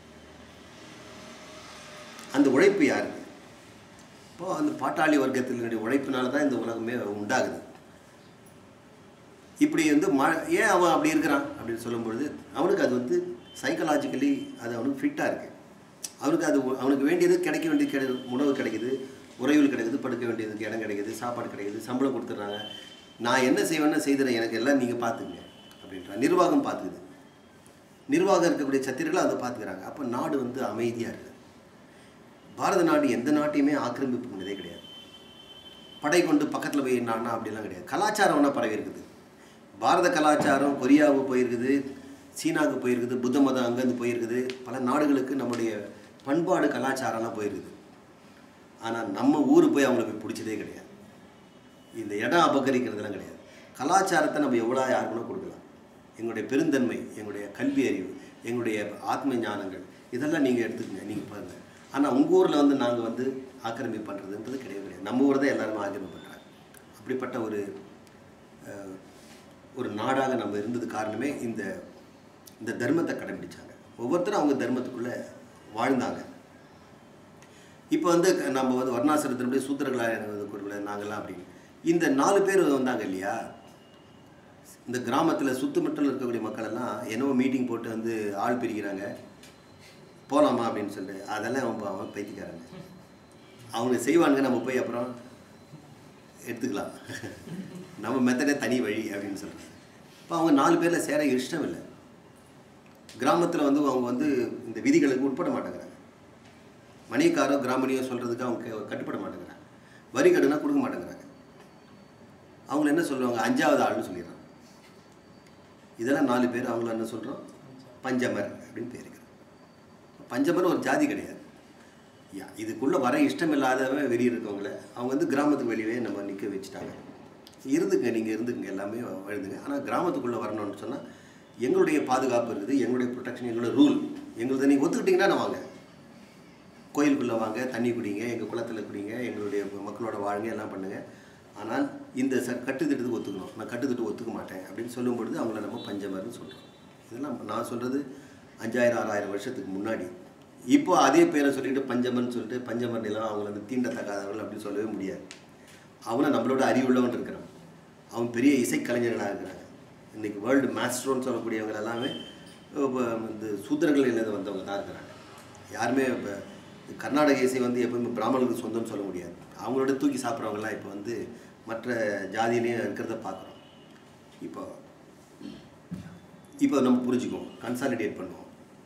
அந்த உழைப்பு யாருக்கு இப்போ அந்த பாட்டாளி வர்க்கத்தினுடைய உழைப்பினால தான் இந்த உலகமே உண்டாகுது இப்படி வந்து ம ஏன் அவன் அப்படி இருக்கிறான் அப்படின்னு சொல்லும்பொழுது அவனுக்கு அது வந்து சைக்கலாஜிக்கலி அது அவனுக்கு ஃபிட்டாக இருக்குது அவனுக்கு அது உ- அவனுக்கு வேண்டியது கிடைக்க வேண்டியது கிடை உணவு கிடைக்குது உறைவில் கிடைக்குது படுக்க வேண்டியதுக்கு இடம் கிடைக்குது சாப்பாடு கிடைக்குது சம்பளம் கொடுத்துட்றாங்க நான் என்ன செய்வேன்னு செய்துறேன் எனக்கு எல்லாம் நீங்கள் பார்த்துங்க அப்படின்றான் நிர்வாகம் பார்த்துக்குது நிர்வாகம் இருக்கக்கூடிய சத்திரர்கள் அதை பார்த்துக்கிறாங்க அப்போ நாடு வந்து அமைதியாக இருக்குது பாரத நாடு எந்த நாட்டையுமே ஆக்கிரமிப்பு பண்ணதே கிடையாது படை கொண்டு பக்கத்தில் போய் என்னான்னா அப்படிலாம் கிடையாது கலாச்சாரம் ஒன்றா பரவி இருக்குது பாரத கலாச்சாரம் கொரியாவுக்கு போயிருக்குது சீனாவுக்கு போயிருக்குது புத்த மதம் அங்கேருந்து போயிருக்குது பல நாடுகளுக்கு நம்முடைய பண்பாடு கலாச்சாரம்லாம் போயிருக்குது ஆனால் நம்ம ஊர் போய் அவங்கள போய் பிடிச்சதே கிடையாது இந்த இடம் அபகரிக்கிறதுலாம் கிடையாது கலாச்சாரத்தை நம்ம எவ்வளோ யாருக்குன்னா கொடுக்கலாம் எங்களுடைய பெருந்தன்மை எங்களுடைய கல்வி அறிவு எங்களுடைய ஆத்ம ஞானங்கள் இதெல்லாம் நீங்கள் எடுத்துக்கங்க நீங்கள் பாருங்கள் ஆனால் உங்கள் ஊரில் வந்து நாங்கள் வந்து ஆக்கிரமிப்பு பண்ணுறதுன்றது கிடையவே கிடையாது நம்ம ஊர் தான் எல்லாருமே ஆக்கிரமிப்பு பண்ணுறாங்க அப்படிப்பட்ட ஒரு அஹ், ஒரு நாடாக நம்ம இருந்தது காரணமே இந்த இந்த தர்மத்தை கடைபிடிச்சாங்க ஒவ்வொருத்தரும் அவங்க தர்மத்துக்குள்ளே வாழ்ந்தாங்க இப்போ வந்து க- நம்ம வந்து வர்ணாசிரத்தினுடைய சூத்திரர்களாக வந்து குறிப்பிட நாங்கள்லாம் அப்படின்னு இந்த நாலு பேர் வந்தாங்க இல்லையா இந்த கிராமத்தில் சுத்துமட்டில் இருக்கக்கூடிய மக்கள் எல்லாம் என்னவோ மீட்டிங் போட்டு வந்து ஆள் பிரிக்கிறாங்க போகலாமா அப்படின்னு சொல்லிட்டு அதெல்லாம் அவங்க அவன் பைத்தியக்காரங்க அவங்க செய்வானுங்க நம்ம போய் அப்புறம் எடுத்துக்கலாம் நம்ம மெத்தடே தனி வழி அப்படின்னு சொல்கிறாங்க இப்போ அவங்க நாலு பேரில் சேர இஷ்டம் இல்லை கிராமத்தில் வந்து அவங்க வந்து இந்த விதிகளுக்கு உட்பட மாட்டேங்கிறாங்க மணிக்காரோ கிராமணியோ சொல்கிறதுக்கு அவங்க க- கட்டுப்பட மாட்டேங்கிறாங்க வரி கடுனா கொடுக்க மாட்டேங்கிறாங்க அவங்கள என்ன சொல்லுவாங்க அஞ்சாவது ஆள்னு சொல்லிடுறாங்க இதெல்லாம் நாலு பேர் அவங்கள என்ன சொல்கிறோம் பஞ்சமர் அப்படின்னு பேர் இருக்கிறோம் பஞ்சமர் ஒரு ஜாதி கிடையாது யா இதுக்குள்ளே வர இஷ்டம் இல்லாதவன் வெளியே இருக்கவங்கள அவங்க வந்து கிராமத்துக்கு வெளியே நம்ம நிற்க வச்சுட்டாங்க இருந்துங்க நீங்கள் இருந்துங்க எல்லாமே எழுதுங்க ஆனால் கிராமத்துக்குள்ளே வரணும்னு சொன்னால் எங்களுடைய பாதுகாப்பு இருக்குது எங்களுடைய ப்ரொடெக்ஷன் எங்களோட ரூல் எங்களுதை நீங்கள் ஒத்துக்கிட்டீங்கன்னா நான் வாங்க கோயிலுக்குள்ளே வாங்க தண்ணி குடிங்க எங்கள் குளத்தில் குடிங்க எங்களுடைய மக்களோட வாழுங்க எல்லாம் பண்ணுங்கள் ஆனால் இந்த ச கட்டுத்திட்டத்துக்கு ஒத்துக்கணும் நான் கட்டுத்திட்டு ஒத்துக்க மாட்டேன் அப்படின்னு சொல்லும் பொழுது அவங்கள நம்ம பஞ்சமர்னு சொல்கிறோம் இதெல்லாம் நான் சொல்கிறது அஞ்சாயிரம் ஆறாயிரம் வருஷத்துக்கு முன்னாடி இப்போ அதே பேரை சொல்லிட்டு பஞ்சமர்னு சொல்லிட்டு பஞ்சமர் நிலம் அவங்கள வந்து தீண்டத்தகாதவர்கள் அப்படின்னு சொல்லவே முடியாது அவனை நம்மளோட அறிவுள்ளவன் இருக்கிறான் அவன் பெரிய இசைக்கலைஞர்களாக இருக்கிறாங்க இன்றைக்கி வேர்ல்டு மாஸ்டர்னு சொல்லக்கூடியவங்க எல்லாமே இப்போ இந்த சூத்திரங்களிலேருந்து வந்தவங்க தான் இருக்கிறாங்க யாருமே இப்போ கர்நாடக இசை வந்து எப்பவுமே பிராமணர்களுக்கு சொந்தம்னு சொல்ல முடியாது அவங்களோட தூக்கி சாப்பிட்றவங்கலாம் இப்போ வந்து மற்ற ஜாதியிலையும் இருக்கிறத பார்க்குறோம் இப்போ இப்போ நம்ம புரிஞ்சுக்குவோம் கன்சாலிடேட் பண்ணுவோம்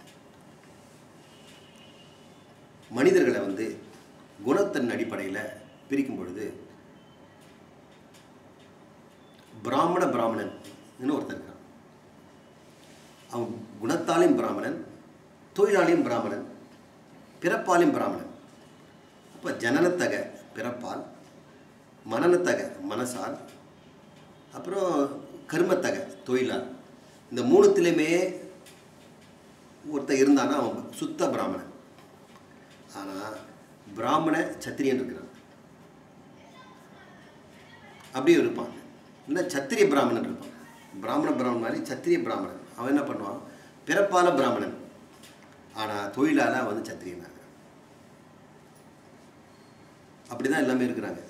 மனிதர்களை வந்து குணத்தின் அடிப்படையில் பிரிக்கும் பொழுது பிராமண பிராமணன் ஒருத்தர் இருக்கான் அவன் குணத்தாலையும் பிராமணன் தொழிலாளியும் பிராமணன் பிறப்பாலையும் பிராமணன் அப்போ ஜனனத்தக பிறப்பால் மனநத்தக மனசால் அப்புறம் கர்மத்தக தொழிலால் இந்த மூணுத்திலையுமே ஒருத்தன் இருந்தானா அவன் சுத்த பிராமணன் ஆனால் பிராமண சத்திரியன் இருக்கிறான் அப்படியே இருப்பான் இல்லை சத்திரிய பிராமணன் இருப்பான் பிராமண பிராமணன் மாதிரி சத்திரிய பிராமணன் அவன் என்ன பண்ணுவான் பிறப்பால பிராமணன் ஆனால் தொழிலால அவன் வந்து சத்திரியனாக இருக்கான் அப்படி தான் எல்லாமே இருக்கிறாங்க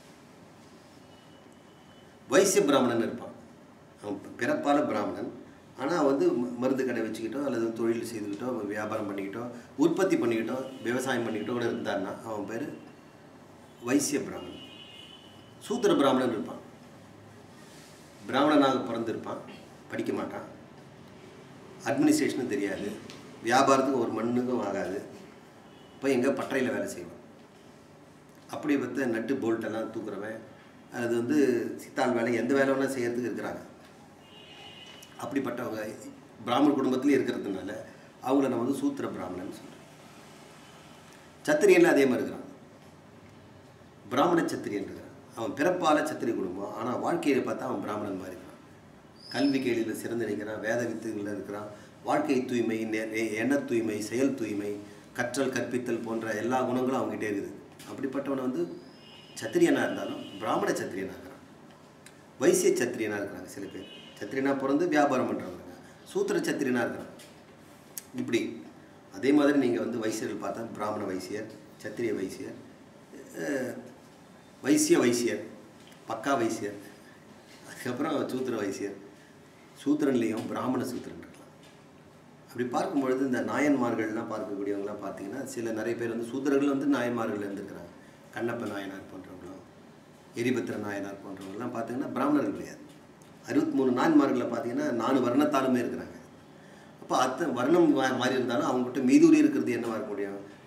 வைசிய பிராமணன் இருப்பான் அவன் பிறப்பால பிராமணன் ஆனால் வந்து ம- மருந்து கடை வச்சுக்கிட்டோ அல்லது தொழில் செய்துக்கிட்டோ வியாபாரம் பண்ணிக்கிட்டோ உற்பத்தி பண்ணிக்கிட்டோ விவசாயம் பண்ணிக்கிட்டோ கூட இருந்தான்னா அவன் பேர் வைசிய பிராமணன் சூத்திர பிராமணன் இருப்பான் பிராமணனாக பிறந்திருப்பான் படிக்க மாட்டான் அட்மினிஸ்ட்ரேஷனும் தெரியாது வியாபாரத்துக்கு ஒரு மண்ணுக்கும் ஆகாது போய் எங்கே பட்டறையில் வேலை செய்வான் அப்படி பார்த்த நட்டு போல்ட் எல்லாம் தூக்குறவன் அது வந்து சித்தாள் வேலை எந்த வேலை வேணால் செய்யறதுக்கு இருக்கிறாங்க அப்படிப்பட்டவங்க பிராமண குடும்பத்திலே இருக்கிறதுனால அவங்கள நம்ம வந்து சூத்திர பிராமணன் சொல்கிறோம் சத்திரியன்ல அதே மாதிரி இருக்கிறான் பிராமண சத்திரியன் இருக்கிறான் அவன் பிறப்பால சத்திரிய குடும்பம் ஆனால் வாழ்க்கையை பார்த்தா அவன் பிராமணன் மாதிரி இருக்கிறான் கல்வி கேள்வியில் சிறந்து நிற்கிறான் வேத வித்துகளில் இருக்கிறான் வாழ்க்கை தூய்மை நெ- எ- எண்ண தூய்மை செயல் தூய்மை கற்றல் கற்பித்தல் போன்ற எல்லா குணங்களும் அவங்ககிட்ட இருக்குது அப்படிப்பட்டவன் வந்து சத்திரியனாக இருந்தாலும் பிராமண சத்திரியனாக இருக்கிறான் வைசிய சத்திரியனாக இருக்கிறாங்க சில பேர் சத்திரியனாக பிறந்து வியாபாரம் பண்ணுறவங்க சூத்திர சத்திரியனாக இருக்கிறான் இப்படி அதே மாதிரி நீங்கள் வந்து வைசியர்கள் பார்த்தா பிராமண வைசியர் சத்திரிய வைசியர் அஹ், வைசிய வைசியர் பக்கா வைசியர் அதுக்கப்புறம் சூத்திர வைசியர் சூத்திரன்லேயும் பிராமண சூத்திரன் இருக்கலாம் அப்படி பார்க்கும்பொழுது இந்த நாயன்மார்கள்லாம் பார்க்கக்கூடியவங்களாம் பார்த்தீங்கன்னா சில நிறைய பேர் வந்து சூத்திரர்கள் வந்து நாயன்மார்கள் இருந்திருக்கிறாங்க கண்ணப்ப நாயனார் போன்றவங்களும் எரிபத்திர நாயனார் போன்றவங்கலாம் பார்த்தீங்கன்னா பிராமணர்கள் கிடையாது அறுபத்தி மூணு நான்மார்களில் பார்த்தீங்கன்னா நாலு வர்ணத்தாலுமே இருக்கிறாங்க அப்போ அத்தனை வர்ணம் மா- மாறி இருந்தாலும் அவங்ககிட்ட மீதூரி இருக்கிறது என்னவா இருக்க முடியும்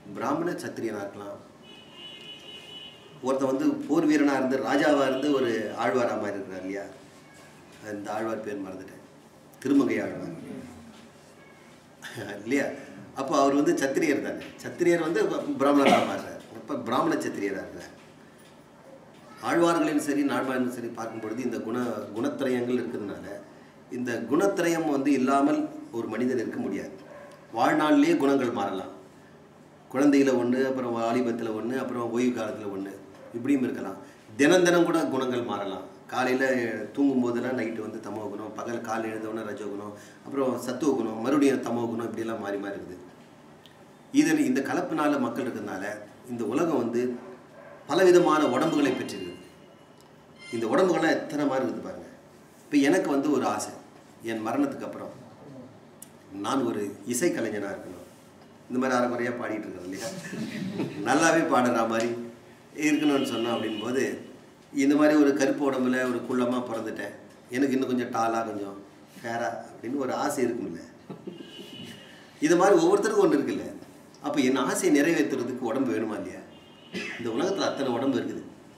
பிராமண சத்திரியனாக இருக்கலாம் ஒருத்தன் வந்து போர் வீரனாக இருந்து ராஜாவாக இருந்து ஒரு ஆழ்வாரா மாதிரி இருக்கிறார் இல்லையா அந்த ஆழ்வார் பேர் மறந்துட்டேன் திருமங்கை ஆழ்வார் இல்லையா அப்போ அவர் வந்து சத்திரியர் தானே சத்திரியர் வந்து பிராமணராக மாறுறார் அப்போ பிராமண சத்திரியராக இருக்கிறார் ஆழ்வார்களையும் சரி நாழ்வார்களும் சரி பார்க்கும் பொழுது இந்த குண குணத்திரயங்கள் இருக்கிறதுனால இந்த குணத்திரயம் வந்து இல்லாமல் ஒரு மனிதன் இருக்க முடியாது வாழ்நாளிலேயே குணங்கள் மாறலாம் குழந்தையில ஒன்று அப்புறம் வாலிபத்தில் ஒன்று அப்புறம் ஓய்வு காலத்தில் ஒன்று இப்படியும் இருக்கலாம் தினம் தினம் கூட குணங்கள் மாறலாம் காலையில் தூங்கும் போதெல்லாம் நைட்டு வந்து தமோ குணம் பகல் காலை எழுந்தவுடனே ரஜோ குணம் அப்புறம் சத்துவ குணம் மறுபடியும் தமோ குணம் இப்படியெல்லாம் மாறி மாறி இருக்குது இதில் இந்த கலப்பினால மக்கள் இருக்கிறதுனால இந்த உலகம் வந்து பலவிதமான உடம்புகளை பெற்றிருக்கு இந்த உடம்புகள்லாம் எத்தனை மாதிரி இருக்குது பாருங்க இப்போ எனக்கு வந்து ஒரு ஆசை என் மரணத்துக்கு அப்புறம் நான் ஒரு இசைக்கலைஞனாக இருக்கணும் இந்த மாதிரி அரைக்குறையாக பாடிட்டு இருக்கேன் இல்லையா நல்லாவே பாடுற மாதிரி இருக்கணும்னு சொன்னோம் அப்படின்போது இந்த மாதிரி ஒரு கருப்பு உடம்புல ஒரு குள்ளமாக பிறந்துட்டேன் எனக்கு இன்னும் கொஞ்சம் டாலாக கொஞ்சம் ஃபேரா அப்படின்னு ஒரு ஆசை இருக்கும்ல இது மாதிரி ஒவ்வொருத்தருக்கும் ஒன்று இருக்குல்ல அப்போ என் ஆசையை நிறைவேற்றுறதுக்கு உடம்பு வேணுமா இல்லையா இந்த உலகத்தில் அத்தனை உடம்பு இருக்குது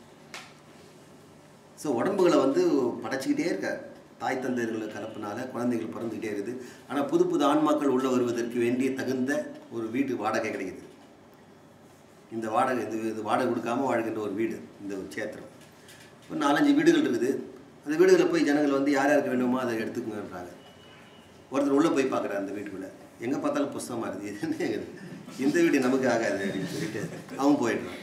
ஸோ உடம்புகளை வந்து படைச்சிக்கிட்டே இருக்கார் தாய் தந்தையர்களை கலப்பினால குழந்தைகள் பிறந்துக்கிட்டே இருக்குது ஆனால் புது புது ஆன்மாக்கள் உள்ள வருவதற்கு வேண்டிய தகுந்த ஒரு வீட்டு வாடகை கிடைக்குது இந்த வாடகை இது இது வாடகை கொடுக்காம வாழ்கின்ற ஒரு வீடு இந்த ஒரு சேத்திரம் ஒரு நாலஞ்சு வீடுகள் இருக்குது அந்த வீடுகளில் போய் ஜனங்கள் வந்து யார் யாருக்கு வேண்டுமோ அதை எடுத்துக்கங்கன்றாங்க ஒருத்தர் உள்ளே போய் பார்க்குறாரு அந்த வீட்டுக்குள்ளே எங்கே பார்த்தாலும் புஸ்தகமாக இருக்குது இது என்ன இது? இந்த வீடு நமக்கு ஆகாது அப்படின்னு சொல்லிட்டு அவன் போயிடுறான்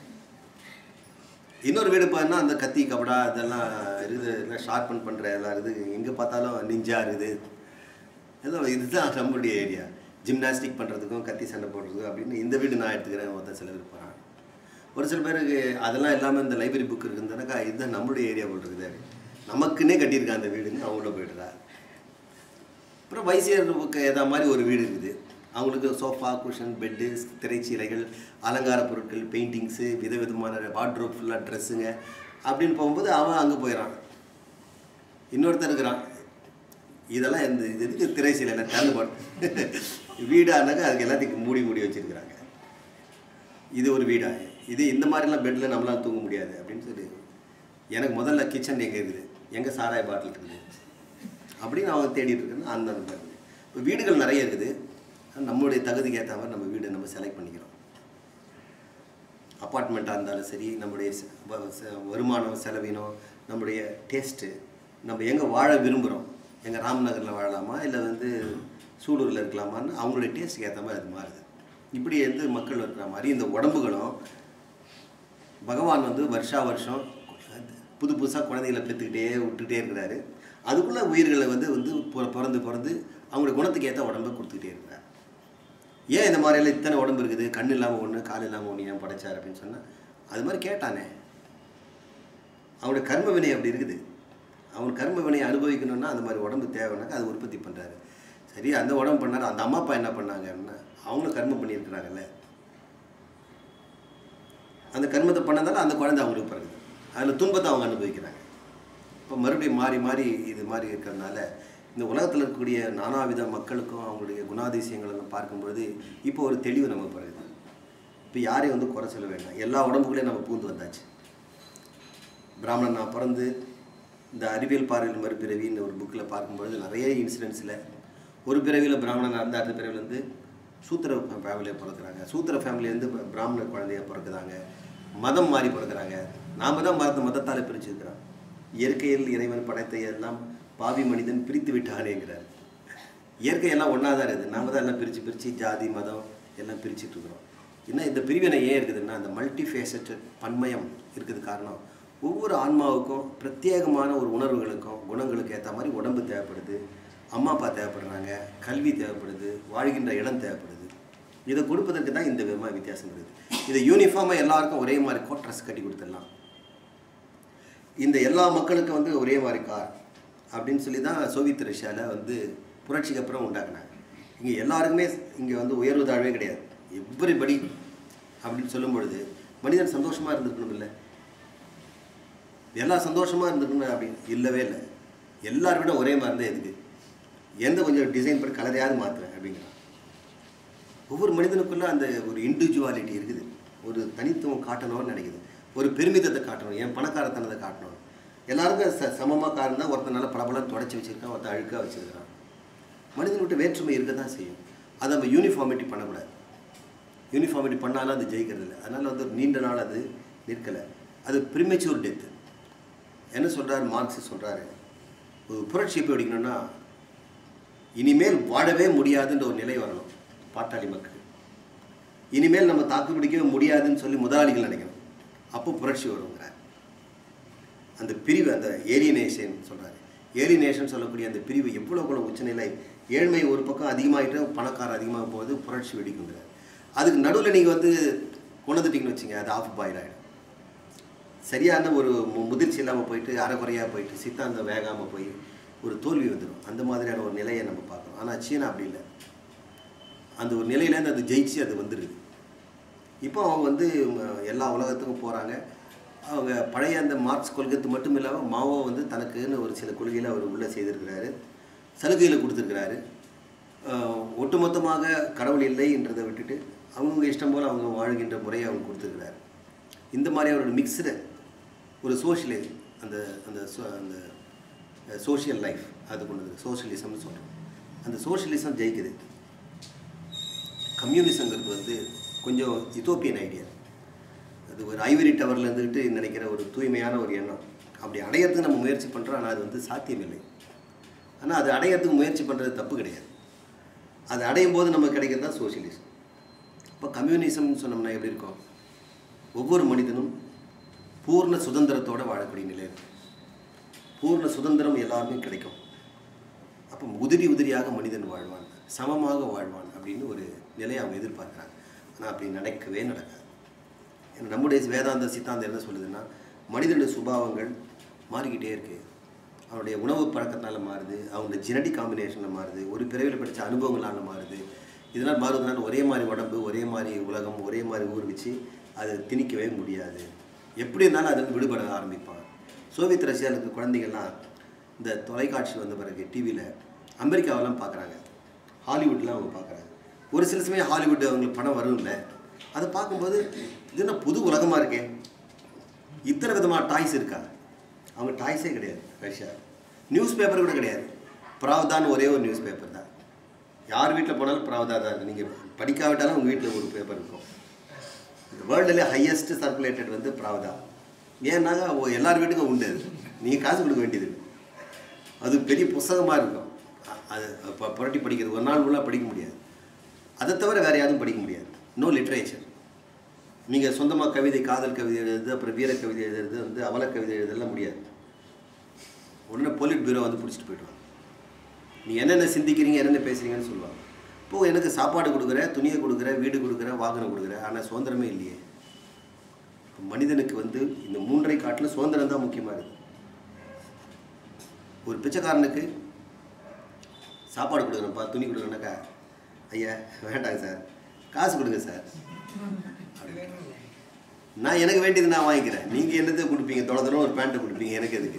இன்னொரு வீடு பார்த்தா அந்த கத்தி கபடா இதெல்லாம் இருக்குது எல்லாம் ஷார்பன் பண்ணுற எல்லாம் இருக்குது எங்கே பார்த்தாலும் நிஞ்சா இருக்குது ஏதோ இதுதான் நம்மளுடைய ஏரியா ஜிம்னாஸ்டிக் பண்ணுறதுக்கும் கத்தி சண்டை போடுறதுக்கும் அப்படின்னு இந்த வீடு நான் எடுத்துக்கிறேன் மொத்தம் சில பேர் போகிறான் ஒரு சில பேருக்கு அதெல்லாம் இல்லாமல் இந்த லைப்ரரி புக் இருக்குதுனாக்கா இதுதான் நம்மளுடைய ஏரியா போல் இருக்குது நமக்குன்னே கட்டியிருக்கான் அந்த வீடுன்னு அவங்க உள்ள போயிடுறா அப்புறம் வைசியருக்கு ஏதா மாதிரி ஒரு வீடு இருக்குது அவங்களுக்கு சோஃபா குஷன் பெட்டு திரைச்சீலைகள் அலங்கார பொருட்கள் பெயிண்டிங்ஸு விதவிதமான வார்ட்ரோப் ஃபுல்லாக ட்ரெஸ்ஸுங்க அப்படின்னு போகும்போது அவன் அங்கே போயிடறான் இன்னொருத்தர் இருக்கிறான் இதெல்லாம் இந்த இது எதுக்கு திரைச்சீலை என்ன திறந்து போட்டு வீடானாக்கா அதுக்கு எல்லாத்தையும் மூடி மூடி வச்சிருக்கிறாங்க இது ஒரு வீடா இது இந்த மாதிரிலாம் பெட்டில் நம்மளால தூங்க முடியாது அப்படின்னு சொல்லி எனக்கு முதல்ல கிச்சன் எங்கே இருக்குது எங்கே சாராய பாட்டில் இருக்குது அப்படின்னு அவன் தேடிட்டு இருக்கேன்னா அந்த அந்த மாதிரி இப்போ வீடுகள் நிறைய இருக்குது நம்மளுடைய தகுதிக்கு ஏற்ற மாதிரி நம்ம வீடு நம்ம செலக்ட் பண்ணிக்கிறோம் அப்பார்ட்மெண்ட்டாக இருந்தாலும் சரி நம்முடைய செ- வ- செ- வருமானம் செலவினம் நம்முடைய டேஸ்ட்டு நம்ம எங்கே வாழ விரும்புகிறோம் எங்கள் ராம்நகரில் வாழலாமா இல்லை வந்து சூலூரில் இருக்கலாமான்னு அவங்களுடைய டேஸ்ட்டுக்கு ஏற்ற மாதிரி அது மாறுது இப்படி வந்து மக்கள் இருக்கிற மாதிரி இந்த உடம்புகளும் பகவான் வந்து வருஷா வருஷம் புது புதுசாக குழந்தைகளை பெற்றுக்கிட்டே விட்டுக்கிட்டே இருக்கிறாரு அதுக்குள்ளே உயிர்களை வந்து வந்து பொ- பிறந்து பிறந்து அவங்களுடைய குணத்துக்கு ஏற்ற உடம்பை கொடுத்துக்கிட்டே இருக்கிறார் ஏன் இந்த மாதிரியெல்லாம் இத்தனை உடம்பு இருக்குது கண் இல்லாமல் ஒன்று கால் இல்லாமல் ஒன்று ஏன் படைச்சார் அப்படின்னு சொன்னால் அது மாதிரி கேட்டானே அவனுடைய கர்ம வினை அப்படி இருக்குது அவன் கர்ம வினையை அனுபவிக்கணும்னா அந்த மாதிரி உடம்பு தேவைன்னாக்கா அது உற்பத்தி பண்ணுறாரு சரி அந்த உடம்பு பண்ணாரு அந்த அம்மா அப்பா என்ன பண்ணாங்கன்னா அவங்களும் கர்மம் பண்ணியிருக்கிறாங்கல்ல அந்த கர்மத்தை பண்ணதால அந்த குழந்தை அவங்களுக்கு பிறகுது அதில் துன்பத்தை அவங்க அனுபவிக்கிறாங்க இப்போ மறுபடியும் மாறி மாறி இது மாதிரி இருக்கிறதுனால இந்த உலகத்தில் இருக்கக்கூடிய நானாவித மக்களுக்கும் அவங்களுடைய குணாதிசயங்கள் எல்லாம் பார்க்கும்பொழுது இப்போ ஒரு தெளிவு நமக்கு பிறகுது இப்போ யாரையும் வந்து குறை சொல்ல வேண்டாம் எல்லா உடம்புகளையும் நம்ம பூந்து வந்தாச்சு பிராமணன் நான் பிறந்து இந்த அறிவியல் பார்வையில் மறுபிறவின்னு ஒரு புக்கில் பார்க்கும்பொழுது நிறைய இன்சிடென்ட்ஸில் ஒரு பிறவியில் பிராமணன் நடந்த அடுத்த பிறவியில் வந்து சூத்திர ஃபேமிலியை பிறக்கிறாங்க சூத்திர ஃபேமிலியிலேருந்து பிராமண குழந்தைய பிறக்குறாங்க மதம் மாறி பிறக்கிறாங்க நாம தான் மதத்தை மதத்தால் பிரிச்சிருக்கிறோம் இயற்கையில் இறைவன் படைத்த எல்லாம் பாவி மனிதன் பிரித்து விட்டானேங்கிறார் இயற்கையெல்லாம் ஒன்றா தான் இருக்குது நாம தான் எல்லாம் பிரித்து பிரித்து ஜாதி மதம் எல்லாம் பிரிச்சுட்டு இருக்கிறோம் என்ன இந்த பிரிவினை ஏன் இருக்குதுன்னா அந்த மல்டி ஃபேசட்டட் பன்மயம் இருக்குது காரணம் ஒவ்வொரு ஆன்மாவுக்கும் பிரத்யேகமான ஒரு உணர்வுகளுக்கும் குணங்களுக்கு ஏற்ற மாதிரி உடம்பு தேவைப்படுது அம்மா அப்பா தேவைப்படுறாங்க கல்வி தேவைப்படுது வாழ்கின்ற இடம் தேவைப்படுது இதை கொடுப்பதற்கு தான் இந்த விதமாக வித்தியாசம் இருக்குது இதை யூனிஃபார்மாக எல்லாருக்கும் ஒரே மாதிரி கோட் ட்ரெஸ் கட்டி கொடுத்துடலாம் இந்த எல்லா மக்களுக்கும் வந்து ஒரே மாதிரி கார் அப்படின்னு சொல்லி தான் சோவியத் ரஷ்யாவில் வந்து புரட்சிக்கு அப்புறம் உண்டாக்குனாங்க இங்கே எல்லாருக்குமே இங்கே வந்து உயர்வு தாழ்வே கிடையாது எவ்ரிபடி அப்படின்னு சொல்லும் பொழுது மனிதன் சந்தோஷமாக இருந்திருக்கணும் இல்லை எல்லா சந்தோஷமாக இருந்திருக்கணும் அப்படின்னு இல்லவே இல்லை எல்லாரும் விட ஒரே மாதிரி தான் எதுக்கு எந்த கொஞ்சம் டிசைன் பண்ணி கலரையாவது மாற்றுறேன் அப்படிங்கிறான் ஒவ்வொரு மனிதனுக்குள்ள அந்த ஒரு இண்டிவிஜுவாலிட்டி இருக்குது ஒரு தனித்துவம் காட்டணும்னு நினைக்குது ஒரு பெருமிதத்தை காட்டணும் என் பணக்காரத்தனத்தை காட்டணும் எல்லாருக்கும் ச சமமாக காரணம் ஒருத்தன் நல்லா பளபளன்னு தொடச்சி வச்சிருக்கான் ஒருத்தன் அழுக்காக வச்சிருக்கான் மனிதன் விட்டு வேற்றுமை இருக்க தான் செய்யும் அதை நம்ம யூனிஃபார்மிட்டி பண்ணக்கூடாது யூனிஃபார்மிட்டி பண்ணாலும் அது ஜெயிக்கிறது இல்லை அதனால் வந்து ஒரு நீண்ட நாள் அது நிற்கலை அது ப்ரிமெச்சூர் டெத்து என்ன சொல்கிறார் மார்க்ஸ் சொல்கிறாரு ஒரு புரட்சி எப்படி அடிக்கணும்னா இனிமேல் வாழவே முடியாதுன்ற ஒரு நிலை வரணும் பாட்டாளி மக்கள் இனிமேல் நம்ம தாக்கு பிடிக்கவே முடியாதுன்னு சொல்லி முதலாளிகள் நினைக்கணும் அப்போ புரட்சி வருங்கிறார் அந்த பிரிவு அந்த ஏலியனேஷன் சொல்கிறாரு ஏலியனேஷன் சொல்லக்கூடிய அந்த பிரிவு எவ்வளோ எவ்வளோ உச்சநிலை ஏழ்மை ஒரு பக்கம் அதிகமாகிட்டு பணக்காரர் அதிகமாக போகுது புரட்சி வெடிக்குங்கிறார் அதுக்கு நடுவில் நீங்கள் வந்து கொண்டுட்டீங்கன்னு வச்சுங்க அது ஆஃப் பாயில் ஆகிடும் சரியான ஒரு மு- முதிர்ச்சி இல்லாமல் போயிட்டு அரைக்குறையாக போயிட்டு சித்தாந்தம் வேகாமல் போய் ஒரு தோல்வி வந்துடும் அந்த மாதிரியான ஒரு நிலையை நம்ம பார்க்குறோம் ஆனால் சீனா அப்படி இல்லை அந்த ஒரு நிலையிலேருந்து அது ஜெயிச்சு அது வந்துடுது இப்போ அவங்க வந்து ம, எல்லா உலகத்துக்கும் போகிறாங்க அவங்க பழைய அந்த மார்க்ஸ் கொள்கைத்து மட்டும் இல்லாமல் மாவோ வந்து தனக்குன்னு ஒரு சில கொள்கையில் அவர் உள்ளே செய்திருக்கிறாரு சலுகையில் கொடுத்துருக்கிறாரு ஆஹ், ஒட்டுமொத்தமாக கடவுள் இல்லைன்றதை விட்டுட்டு அவங்கவுங்க இஷ்டம் போல் அவங்க வாழ்கின்ற முறையை அவங்க கொடுத்துருக்கிறாரு இந்த மாதிரி அவரோட மிக்சடு ஒரு சோஷியலிசம் அந்த அந்த so- அந்த சோஷியல் லைஃப் அது கொண்டு வந்து சோஷியலிசம்னு சொல்கிறோம் அந்த சோஷியலிசம் ஜெயிக்குது கம்யூனிசங்கிறது வந்து கொஞ்சம் யுத்தோப்பியன் ஐடியா அது ஒரு ஐவரி டவரில் இருந்துக்கிட்டு நினைக்கிற ஒரு தூய்மையான ஒரு எண்ணம் அப்படி அடையறதுக்கு நம்ம முயற்சி பண்ணுறோம் ஆனால் அது வந்து சாத்தியமில்லை ஆனால் அது அடையறதுக்கு முயற்சி பண்ணுறது தப்பு கிடையாது அது அடையும் போது நமக்கு கிடைக்கிறது தான் சோஷியலிசம் இப்போ கம்யூனிசம்னு சொன்னோம்னா எப்படி இருக்கும் ஒவ்வொரு மனிதனும் பூர்ண சுதந்திரத்தோட வாழக்கூடிய நிலை இருக்கும் பூர்ண சுதந்திரம் எல்லாருமே கிடைக்கும் அப்போ உதிரி உதிரியாக மனிதன் வாழ்வான் சமமாக வாழ்வான் அப்படின்னு ஒரு நிலையை அவங்க எதிர்பார்க்குறாங்க ஆனால் அப்படி நடக்கவே நடக்காது ஏன்னா நம்முடைய வேதாந்த சித்தாந்தம் என்ன சொல்லுதுன்னா மனிதனுடைய சுபாவங்கள் மாறிக்கிட்டே இருக்கு அவனுடைய உணவு பழக்கத்தினால மாறுது அவனுடைய ஜெனடிக் காம்பினேஷனில் மாறுது ஒரு பிறவியில் படித்த அனுபவங்களால மாறுது இதெல்லாம் மாறுவதனால ஒரே மாதிரி உடம்பு ஒரே மாதிரி உலகம் ஒரே மாதிரி ஊர் வச்சு அதை திணிக்கவே முடியாது எப்படி இருந்தாலும் அதில் விடுபட ஆரம்பிப்பான் சோவியத் ரஷ்யாவுக்கு குழந்தைங்கள்லாம் இந்த தொலைக்காட்சி வந்த பிறகு டிவியில் அமெரிக்காவெல்லாம் பார்க்குறாங்க ஹாலிவுட்லாம் அவங்க பார்க்குறாங்க ஒரு சில சமயம் ஹாலிவுட் அவங்களுக்கு படம் வரும்ல அதை பார்க்கும்போது இது என்ன புது உலகமாக இருக்கே இத்தனை விதமான டாய்ஸ் இருக்கா அவங்க டாய்ஸே கிடையாது ரஷ்யா நியூஸ் பேப்பர் கூட கிடையாது பிராவ்தான்னு ஒரே ஒரு நியூஸ் பேப்பர் தான் யார் வீட்டில் போனாலும் பிராவ்தா தான் இருக்குது நீங்கள் படிக்காவிட்டாலும் உங்கள் வீட்டில் ஒரு பேப்பர் இருக்கும் இந்த வேர்ல்டுலேயே ஹையஸ்ட் சர்க்குலேட்டட் வந்து பிராவ்தா ஏன்னா ஓ- எல்லார் வீட்டுக்கும் உண்டு அது நீங்கள் காசு கொடுக்க வேண்டியது இல்லை. அது பெரிய புஸ்தகமாக இருக்கும் அ- அது இப்போ புரட்டி படிக்கிறது ஒரு நாள் ஃபுல்லாக படிக்க முடியாது அதை தவிர வேறு யாரும் படிக்க முடியாது நோ லிட்ரேச்சர் நீங்கள் சொந்தமாக கவிதை காதல் கவிதை எழுதுறது அப்புறம் வீர கவிதை எழுதுறது வந்து அவல கவிதை எழுதலாம் முடியாது உடனே பொலிட் பியூரோ வந்து பிடிச்சிட்டு போயிடுவாங்க நீ என்னென்ன சிந்திக்கிறீங்க என்னென்ன பேசுறீங்கன்னு சொல்லுவாங்க இப்போ எனக்கு சாப்பாடு கொடுக்குற துணியை கொடுக்குற வீடு கொடுக்குற வாகனம் கொடுக்குற ஆனால் சுதந்திரமே இல்லையே இப்ப மனிதனுக்கு வந்து இந்த மூன்றை காட்டிலும் சுதந்திரம் தான் முக்கியமாக இருக்குது ஒரு பிச்சைக்காரனுக்கு சாப்பாடு கொடுக்குறேன்ப்பா துணி கொடுக்குறேன்னாக்கா ஐயா வேண்டாங்க சார் காசு கொடுங்க சார் அப்படின்னு. நான் எனக்கு வேண்டியது நான் வாங்கிக்கிறேன் நீங்கள் என்னத்தை கொடுப்பீங்க தொலை தூரம் ஒரு பேண்ட்டை கொடுப்பீங்க எனக்கு எதுக்கு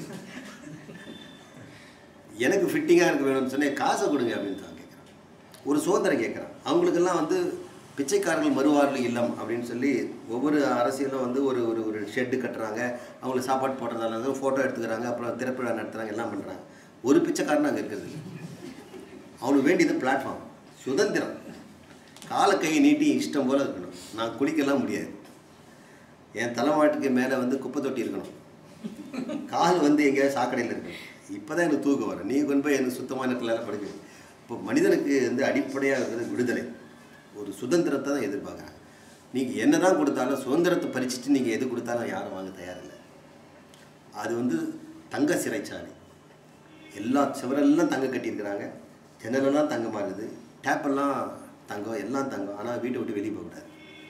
எனக்கு ஃபிட்டிங்காக இருக்க வேணும்னு சொன்னேன் காசை கொடுங்க அப்படின்னு தான் கேட்குறான் ஒரு சுதந்திரம் கேட்குறான் அவங்களுக்கெல்லாம் வந்து பிச்சைக்காரர்கள் மறுவாழ்வு இல்லம் அப்படின்னு சொல்லி ஒவ்வொரு அரசியலும் வந்து ஒரு ஒரு ஒரு ஷெட்டு கட்டுறாங்க அவங்களுக்கு சாப்பாடு போடுறதால ஃபோட்டோ எடுத்துக்கிறாங்க அப்புறம் திறப்பிழா நடத்துகிறாங்க எல்லாம் பண்ணுறாங்க ஒரு பிச்சைக்காரன் அங்கே இருக்கிறது இல்லை. அவனுக்கு வேண்டியது பிளாட்ஃபார்ம் சுதந்திரம் காலை கையை நீட்டி இஷ்டம் போல் இருக்கணும் நான் குளிக்கலாம் முடியாது என் தலைமாட்டுக்கு மேலே வந்து குப்பை தொட்டி இருக்கணும் கால் வந்து எங்கேயாவது சாக்கடையில் இருக்கணும் இப்போ தான் எனக்கு தூக்கம் வரும் நீ கொண்டு போய் எனக்கு சுத்தமான இடத்துல படுக்க இப்போ மனிதனுக்கு வந்து அடிப்படையாக இருக்கிறது விடுதலை ஒரு சுதந்திரத்தை தான் எதிர்பார்க்குறாங்க நீங்கள் என்ன தான் கொடுத்தாலும் சுதந்திரத்தை பறிச்சுட்டு நீங்கள் எது கொடுத்தாலும் யாரும் வாங்க தயாரில்லை அது வந்து தங்க சிறைச்சாலை எல்லா சுவரெல்லாம் தங்க கட்டியிருக்கிறாங்க ஜன்னலெல்லாம் தங்கமாக இருக்குது டேப்பெல்லாம் தங்கம் எல்லாம் தங்கம் ஆனால் வீட்டை விட்டு வெளியே போகக்கூடாது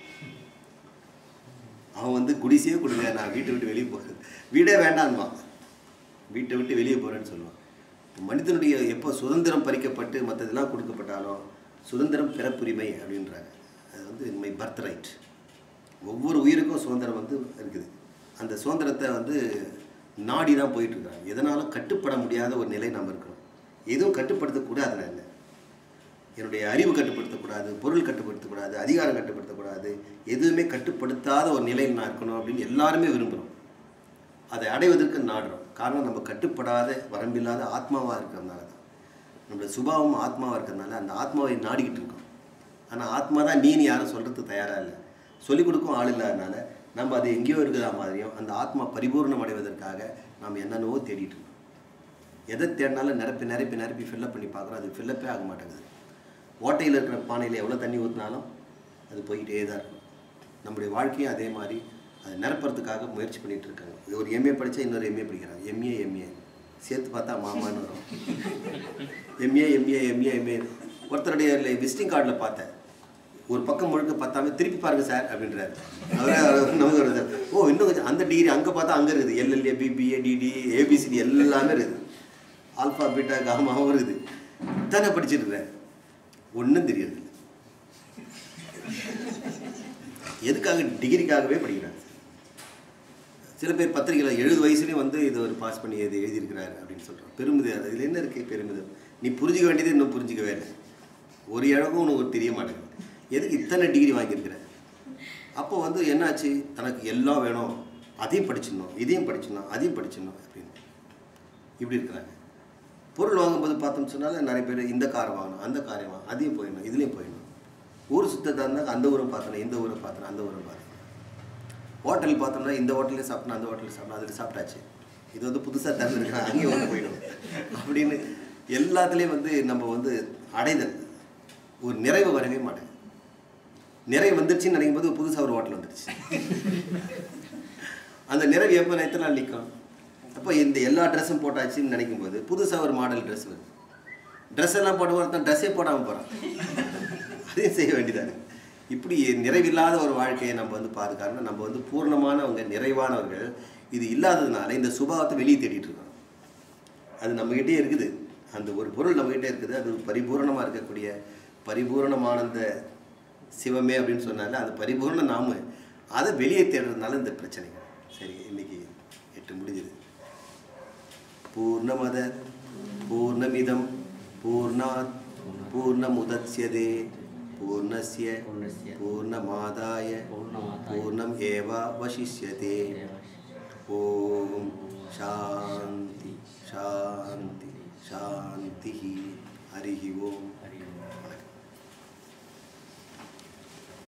அவன் வந்து குடிசையே கொடுங்க நான் வீட்டை விட்டு வெளியே போகிறது வீடே வேண்டான்மா வீட்டை விட்டு வெளியே போகிறேன்னு சொல்லுவான் மனிதனுடைய எப்போ சுதந்திரம் பறிக்கப்பட்டு மற்றதெல்லாம் கொடுக்கப்பட்டாலும் சுதந்திரம் பிறப்புரிமை அப்படின்றாங்க அது வந்து மை பர்த் ரைட் ஒவ்வொரு உயிருக்கும் சுதந்திரம் வந்து இருக்குது அந்த சுதந்திரத்தை வந்து நாடி தான் போயிட்டுருக்காங்க எதனாலும் கட்டுப்பட முடியாத ஒரு நிலை நம்ம இருக்கிறோம் எதுவும் கட்டுப்படுத்தக்கூடாதுன்னு இல்லை என்னுடைய அறிவு கட்டுப்படுத்தக்கூடாது பொருள் கட்டுப்படுத்தக்கூடாது அதிகாரம் கட்டுப்படுத்தக்கூடாது எதுவுமே கட்டுப்படுத்தாத ஒரு நிலையில் நான் இருக்கணும் அப்படின்னு எல்லாருமே விரும்புகிறோம் அதை அடைவதற்கு நாடுறோம் காரணம் நம்ம கட்டுப்படாத வரம்பில்லாத ஆத்மாவாக இருக்கிறதுனால தான் நம்மளோட சுபாவம் ஆத்மாவாக இருக்கிறதுனால அந்த ஆத்மாவை நாடிக்கிட்டு இருக்கோம் ஆனால் ஆத்மா தான் நீன்னு யாரும் சொல்கிறதுக்கு தயாராக இல்லை சொல்லிக் கொடுக்கும் ஆள் இல்லாதனால நம்ம அது எங்கேயோ இருக்குதா மாதிரியும் அந்த ஆத்மா பரிபூர்ணம் அடைவதற்காக நாம் என்னென்னவோ தேடிட்டு இருக்கோம் எதை தேடினாலும் நிரப்பி நிரப்பி நிரப்பி ஃபில்லப் பண்ணி பார்க்குறோம் அது ஃபில்லப்பே ஆக மாட்டேங்குது ஓட்டையில் இருக்கிற பானையில் எவ்வளோ தண்ணி ஊற்றினாலும் அது போய்கிட்டே தான் இருக்கும் நம்முடைய வாழ்க்கையும் அதே மாதிரி அதை நிரப்புறதுக்காக முயற்சி பண்ணிட்டு இருக்காங்க இது ஒரு எம்ஏ படித்தா இன்னொரு எம்ஏ படிக்கிறாங்க எம்ஏ எம்ஏ சேர்த்து பார்த்தா மாமான்னு வரும் எம்ஏ எம்ஏ எம்ஏ எம்ஏ ஒருத்தருடைய விசிட்டிங் கார்டில் பார்த்தேன் ஒரு பக்கம் முழுக்க பார்த்தாம திருப்பி பாருங்க சார் அப்படின்றாரு அவரே அவர் நமக்கு ஒரு சார் ஓ இன்னும் கொஞ்சம் அந்த டிகிரி அங்கே பார்த்தா அங்கே இருக்குது எல்எல்ஏ பிபிஏ டிடி ஏபிசிடி எல்லாமே இருக்குது ஆல்ஃபா பீட்டா காமாவும் இருக்குது தானே படிச்சுட்டு இருக்கிறேன் ஒன்றும் தெரியாது எதுக்காக டிகிரிக்காகவே படிக்கிறாங்க சில பேர் பத்திரிகையில் எழுபது வயசுலேயும் வந்து இது ஒரு பாஸ் பண்ணி இது எழுதியிருக்கிறாரு அப்படின்னு சொல்கிறோம் பெருமிதம் அது இதில் என்ன இருக்குது பெருமிதம் நீ புரிஞ்சிக்க வேண்டியது இன்னும் புரிஞ்சிக்கவே இல்லை ஒரு இழக்கும் உனக்கு தெரிய மாட்டேங்குது எதுக்கு இத்தனை டிகிரி வாங்கியிருக்கிற அப்போ வந்து என்னாச்சு தனக்கு எல்லாம் வேணும் அதையும் படிச்சிடணும் இதையும் படிச்சிடணும் அதையும் படிச்சிடணும் அப்படின்னு இப்படி இருக்கிறாங்க பொருள் வாங்கும்போது பார்த்தோம்னு சொன்னாலும் நிறைய பேர் இந்த காரை வாங்கணும் அந்த காரை வாங்கணும் அதையும் போயிடணும் இதுலேயும் போயிடணும் ஊர் சுத்ததாக இருந்தால் அந்த ஊரும் பார்த்தணும் இந்த ஊரை பார்த்தணும் அந்த ஊரை பார்த்தணும் ஹோட்டல் பார்த்தோம்னா இந்த ஹோட்டலே சாப்பிட்டோம் அந்த ஹோட்டலில் சாப்பிட்டோம் அதில் சாப்பிட்டாச்சு இது வந்து புதுசாக திறந்துருக்கா அங்கேயும் வந்து போயிடும் அப்படின்னு எல்லாத்துலேயும் வந்து நம்ம வந்து அடைதல் ஒரு நிறைவு வரவே மாட்டேங்குது நிறைவு வந்துருச்சுன்னு நினைக்கும் போது புதுசாக ஒரு ஹோட்டல் வந்துடுச்சு அந்த நிறைவு எப்போ எத்தனை நாள் நிற்கும் அப்போ இந்த எல்லா ட்ரெஸ்ஸும் போட்டாச்சுன்னு நினைக்கும் போது புதுசாக ஒரு மாடல் ட்ரெஸ் வருது ட்ரெஸ் எல்லாம் போட்டு ஒருத்தன் ட்ரெஸ்ஸே போடாமல் போகிறான் அதையும் செய்ய வேண்டியதானே இப்படி நிறைவில்லாத ஒரு வாழ்க்கையை நம்ம வந்து பாதுகாக்கணும் நம்ம வந்து பூர்ணமானவங்க நிறைவானவர்கள் இது இல்லாததுனால இந்த சுபாவத்தை வெளியே தேடிட்டு இருக்கோம் அது நம்மகிட்டே இருக்குது அந்த ஒரு பொருள் நம்மகிட்டே இருக்குது அது பரிபூரணமாக இருக்கக்கூடிய பரிபூரணமானந்த சிவமே அப்படின்னு சொன்னால அது பரிபூர்ண நாம அதை வெளியே தேடுறதுனால இந்த பிரச்சனைகள் சரி இன்னைக்கு எட்டு முடிஞ்சுது பூர்ணமத பூர்ணமிதம் பூர்ணாத் பூர்ணமுதத்யதே பூர்ணஸ்ய पूर्णस्य பூர்ணமாதாய पूर्णमादाय பூர்ணம் ஏவாவசிஷ்யதே ஓம் சாந்தி சாந்தி சாந்தி ஹரி ஓம்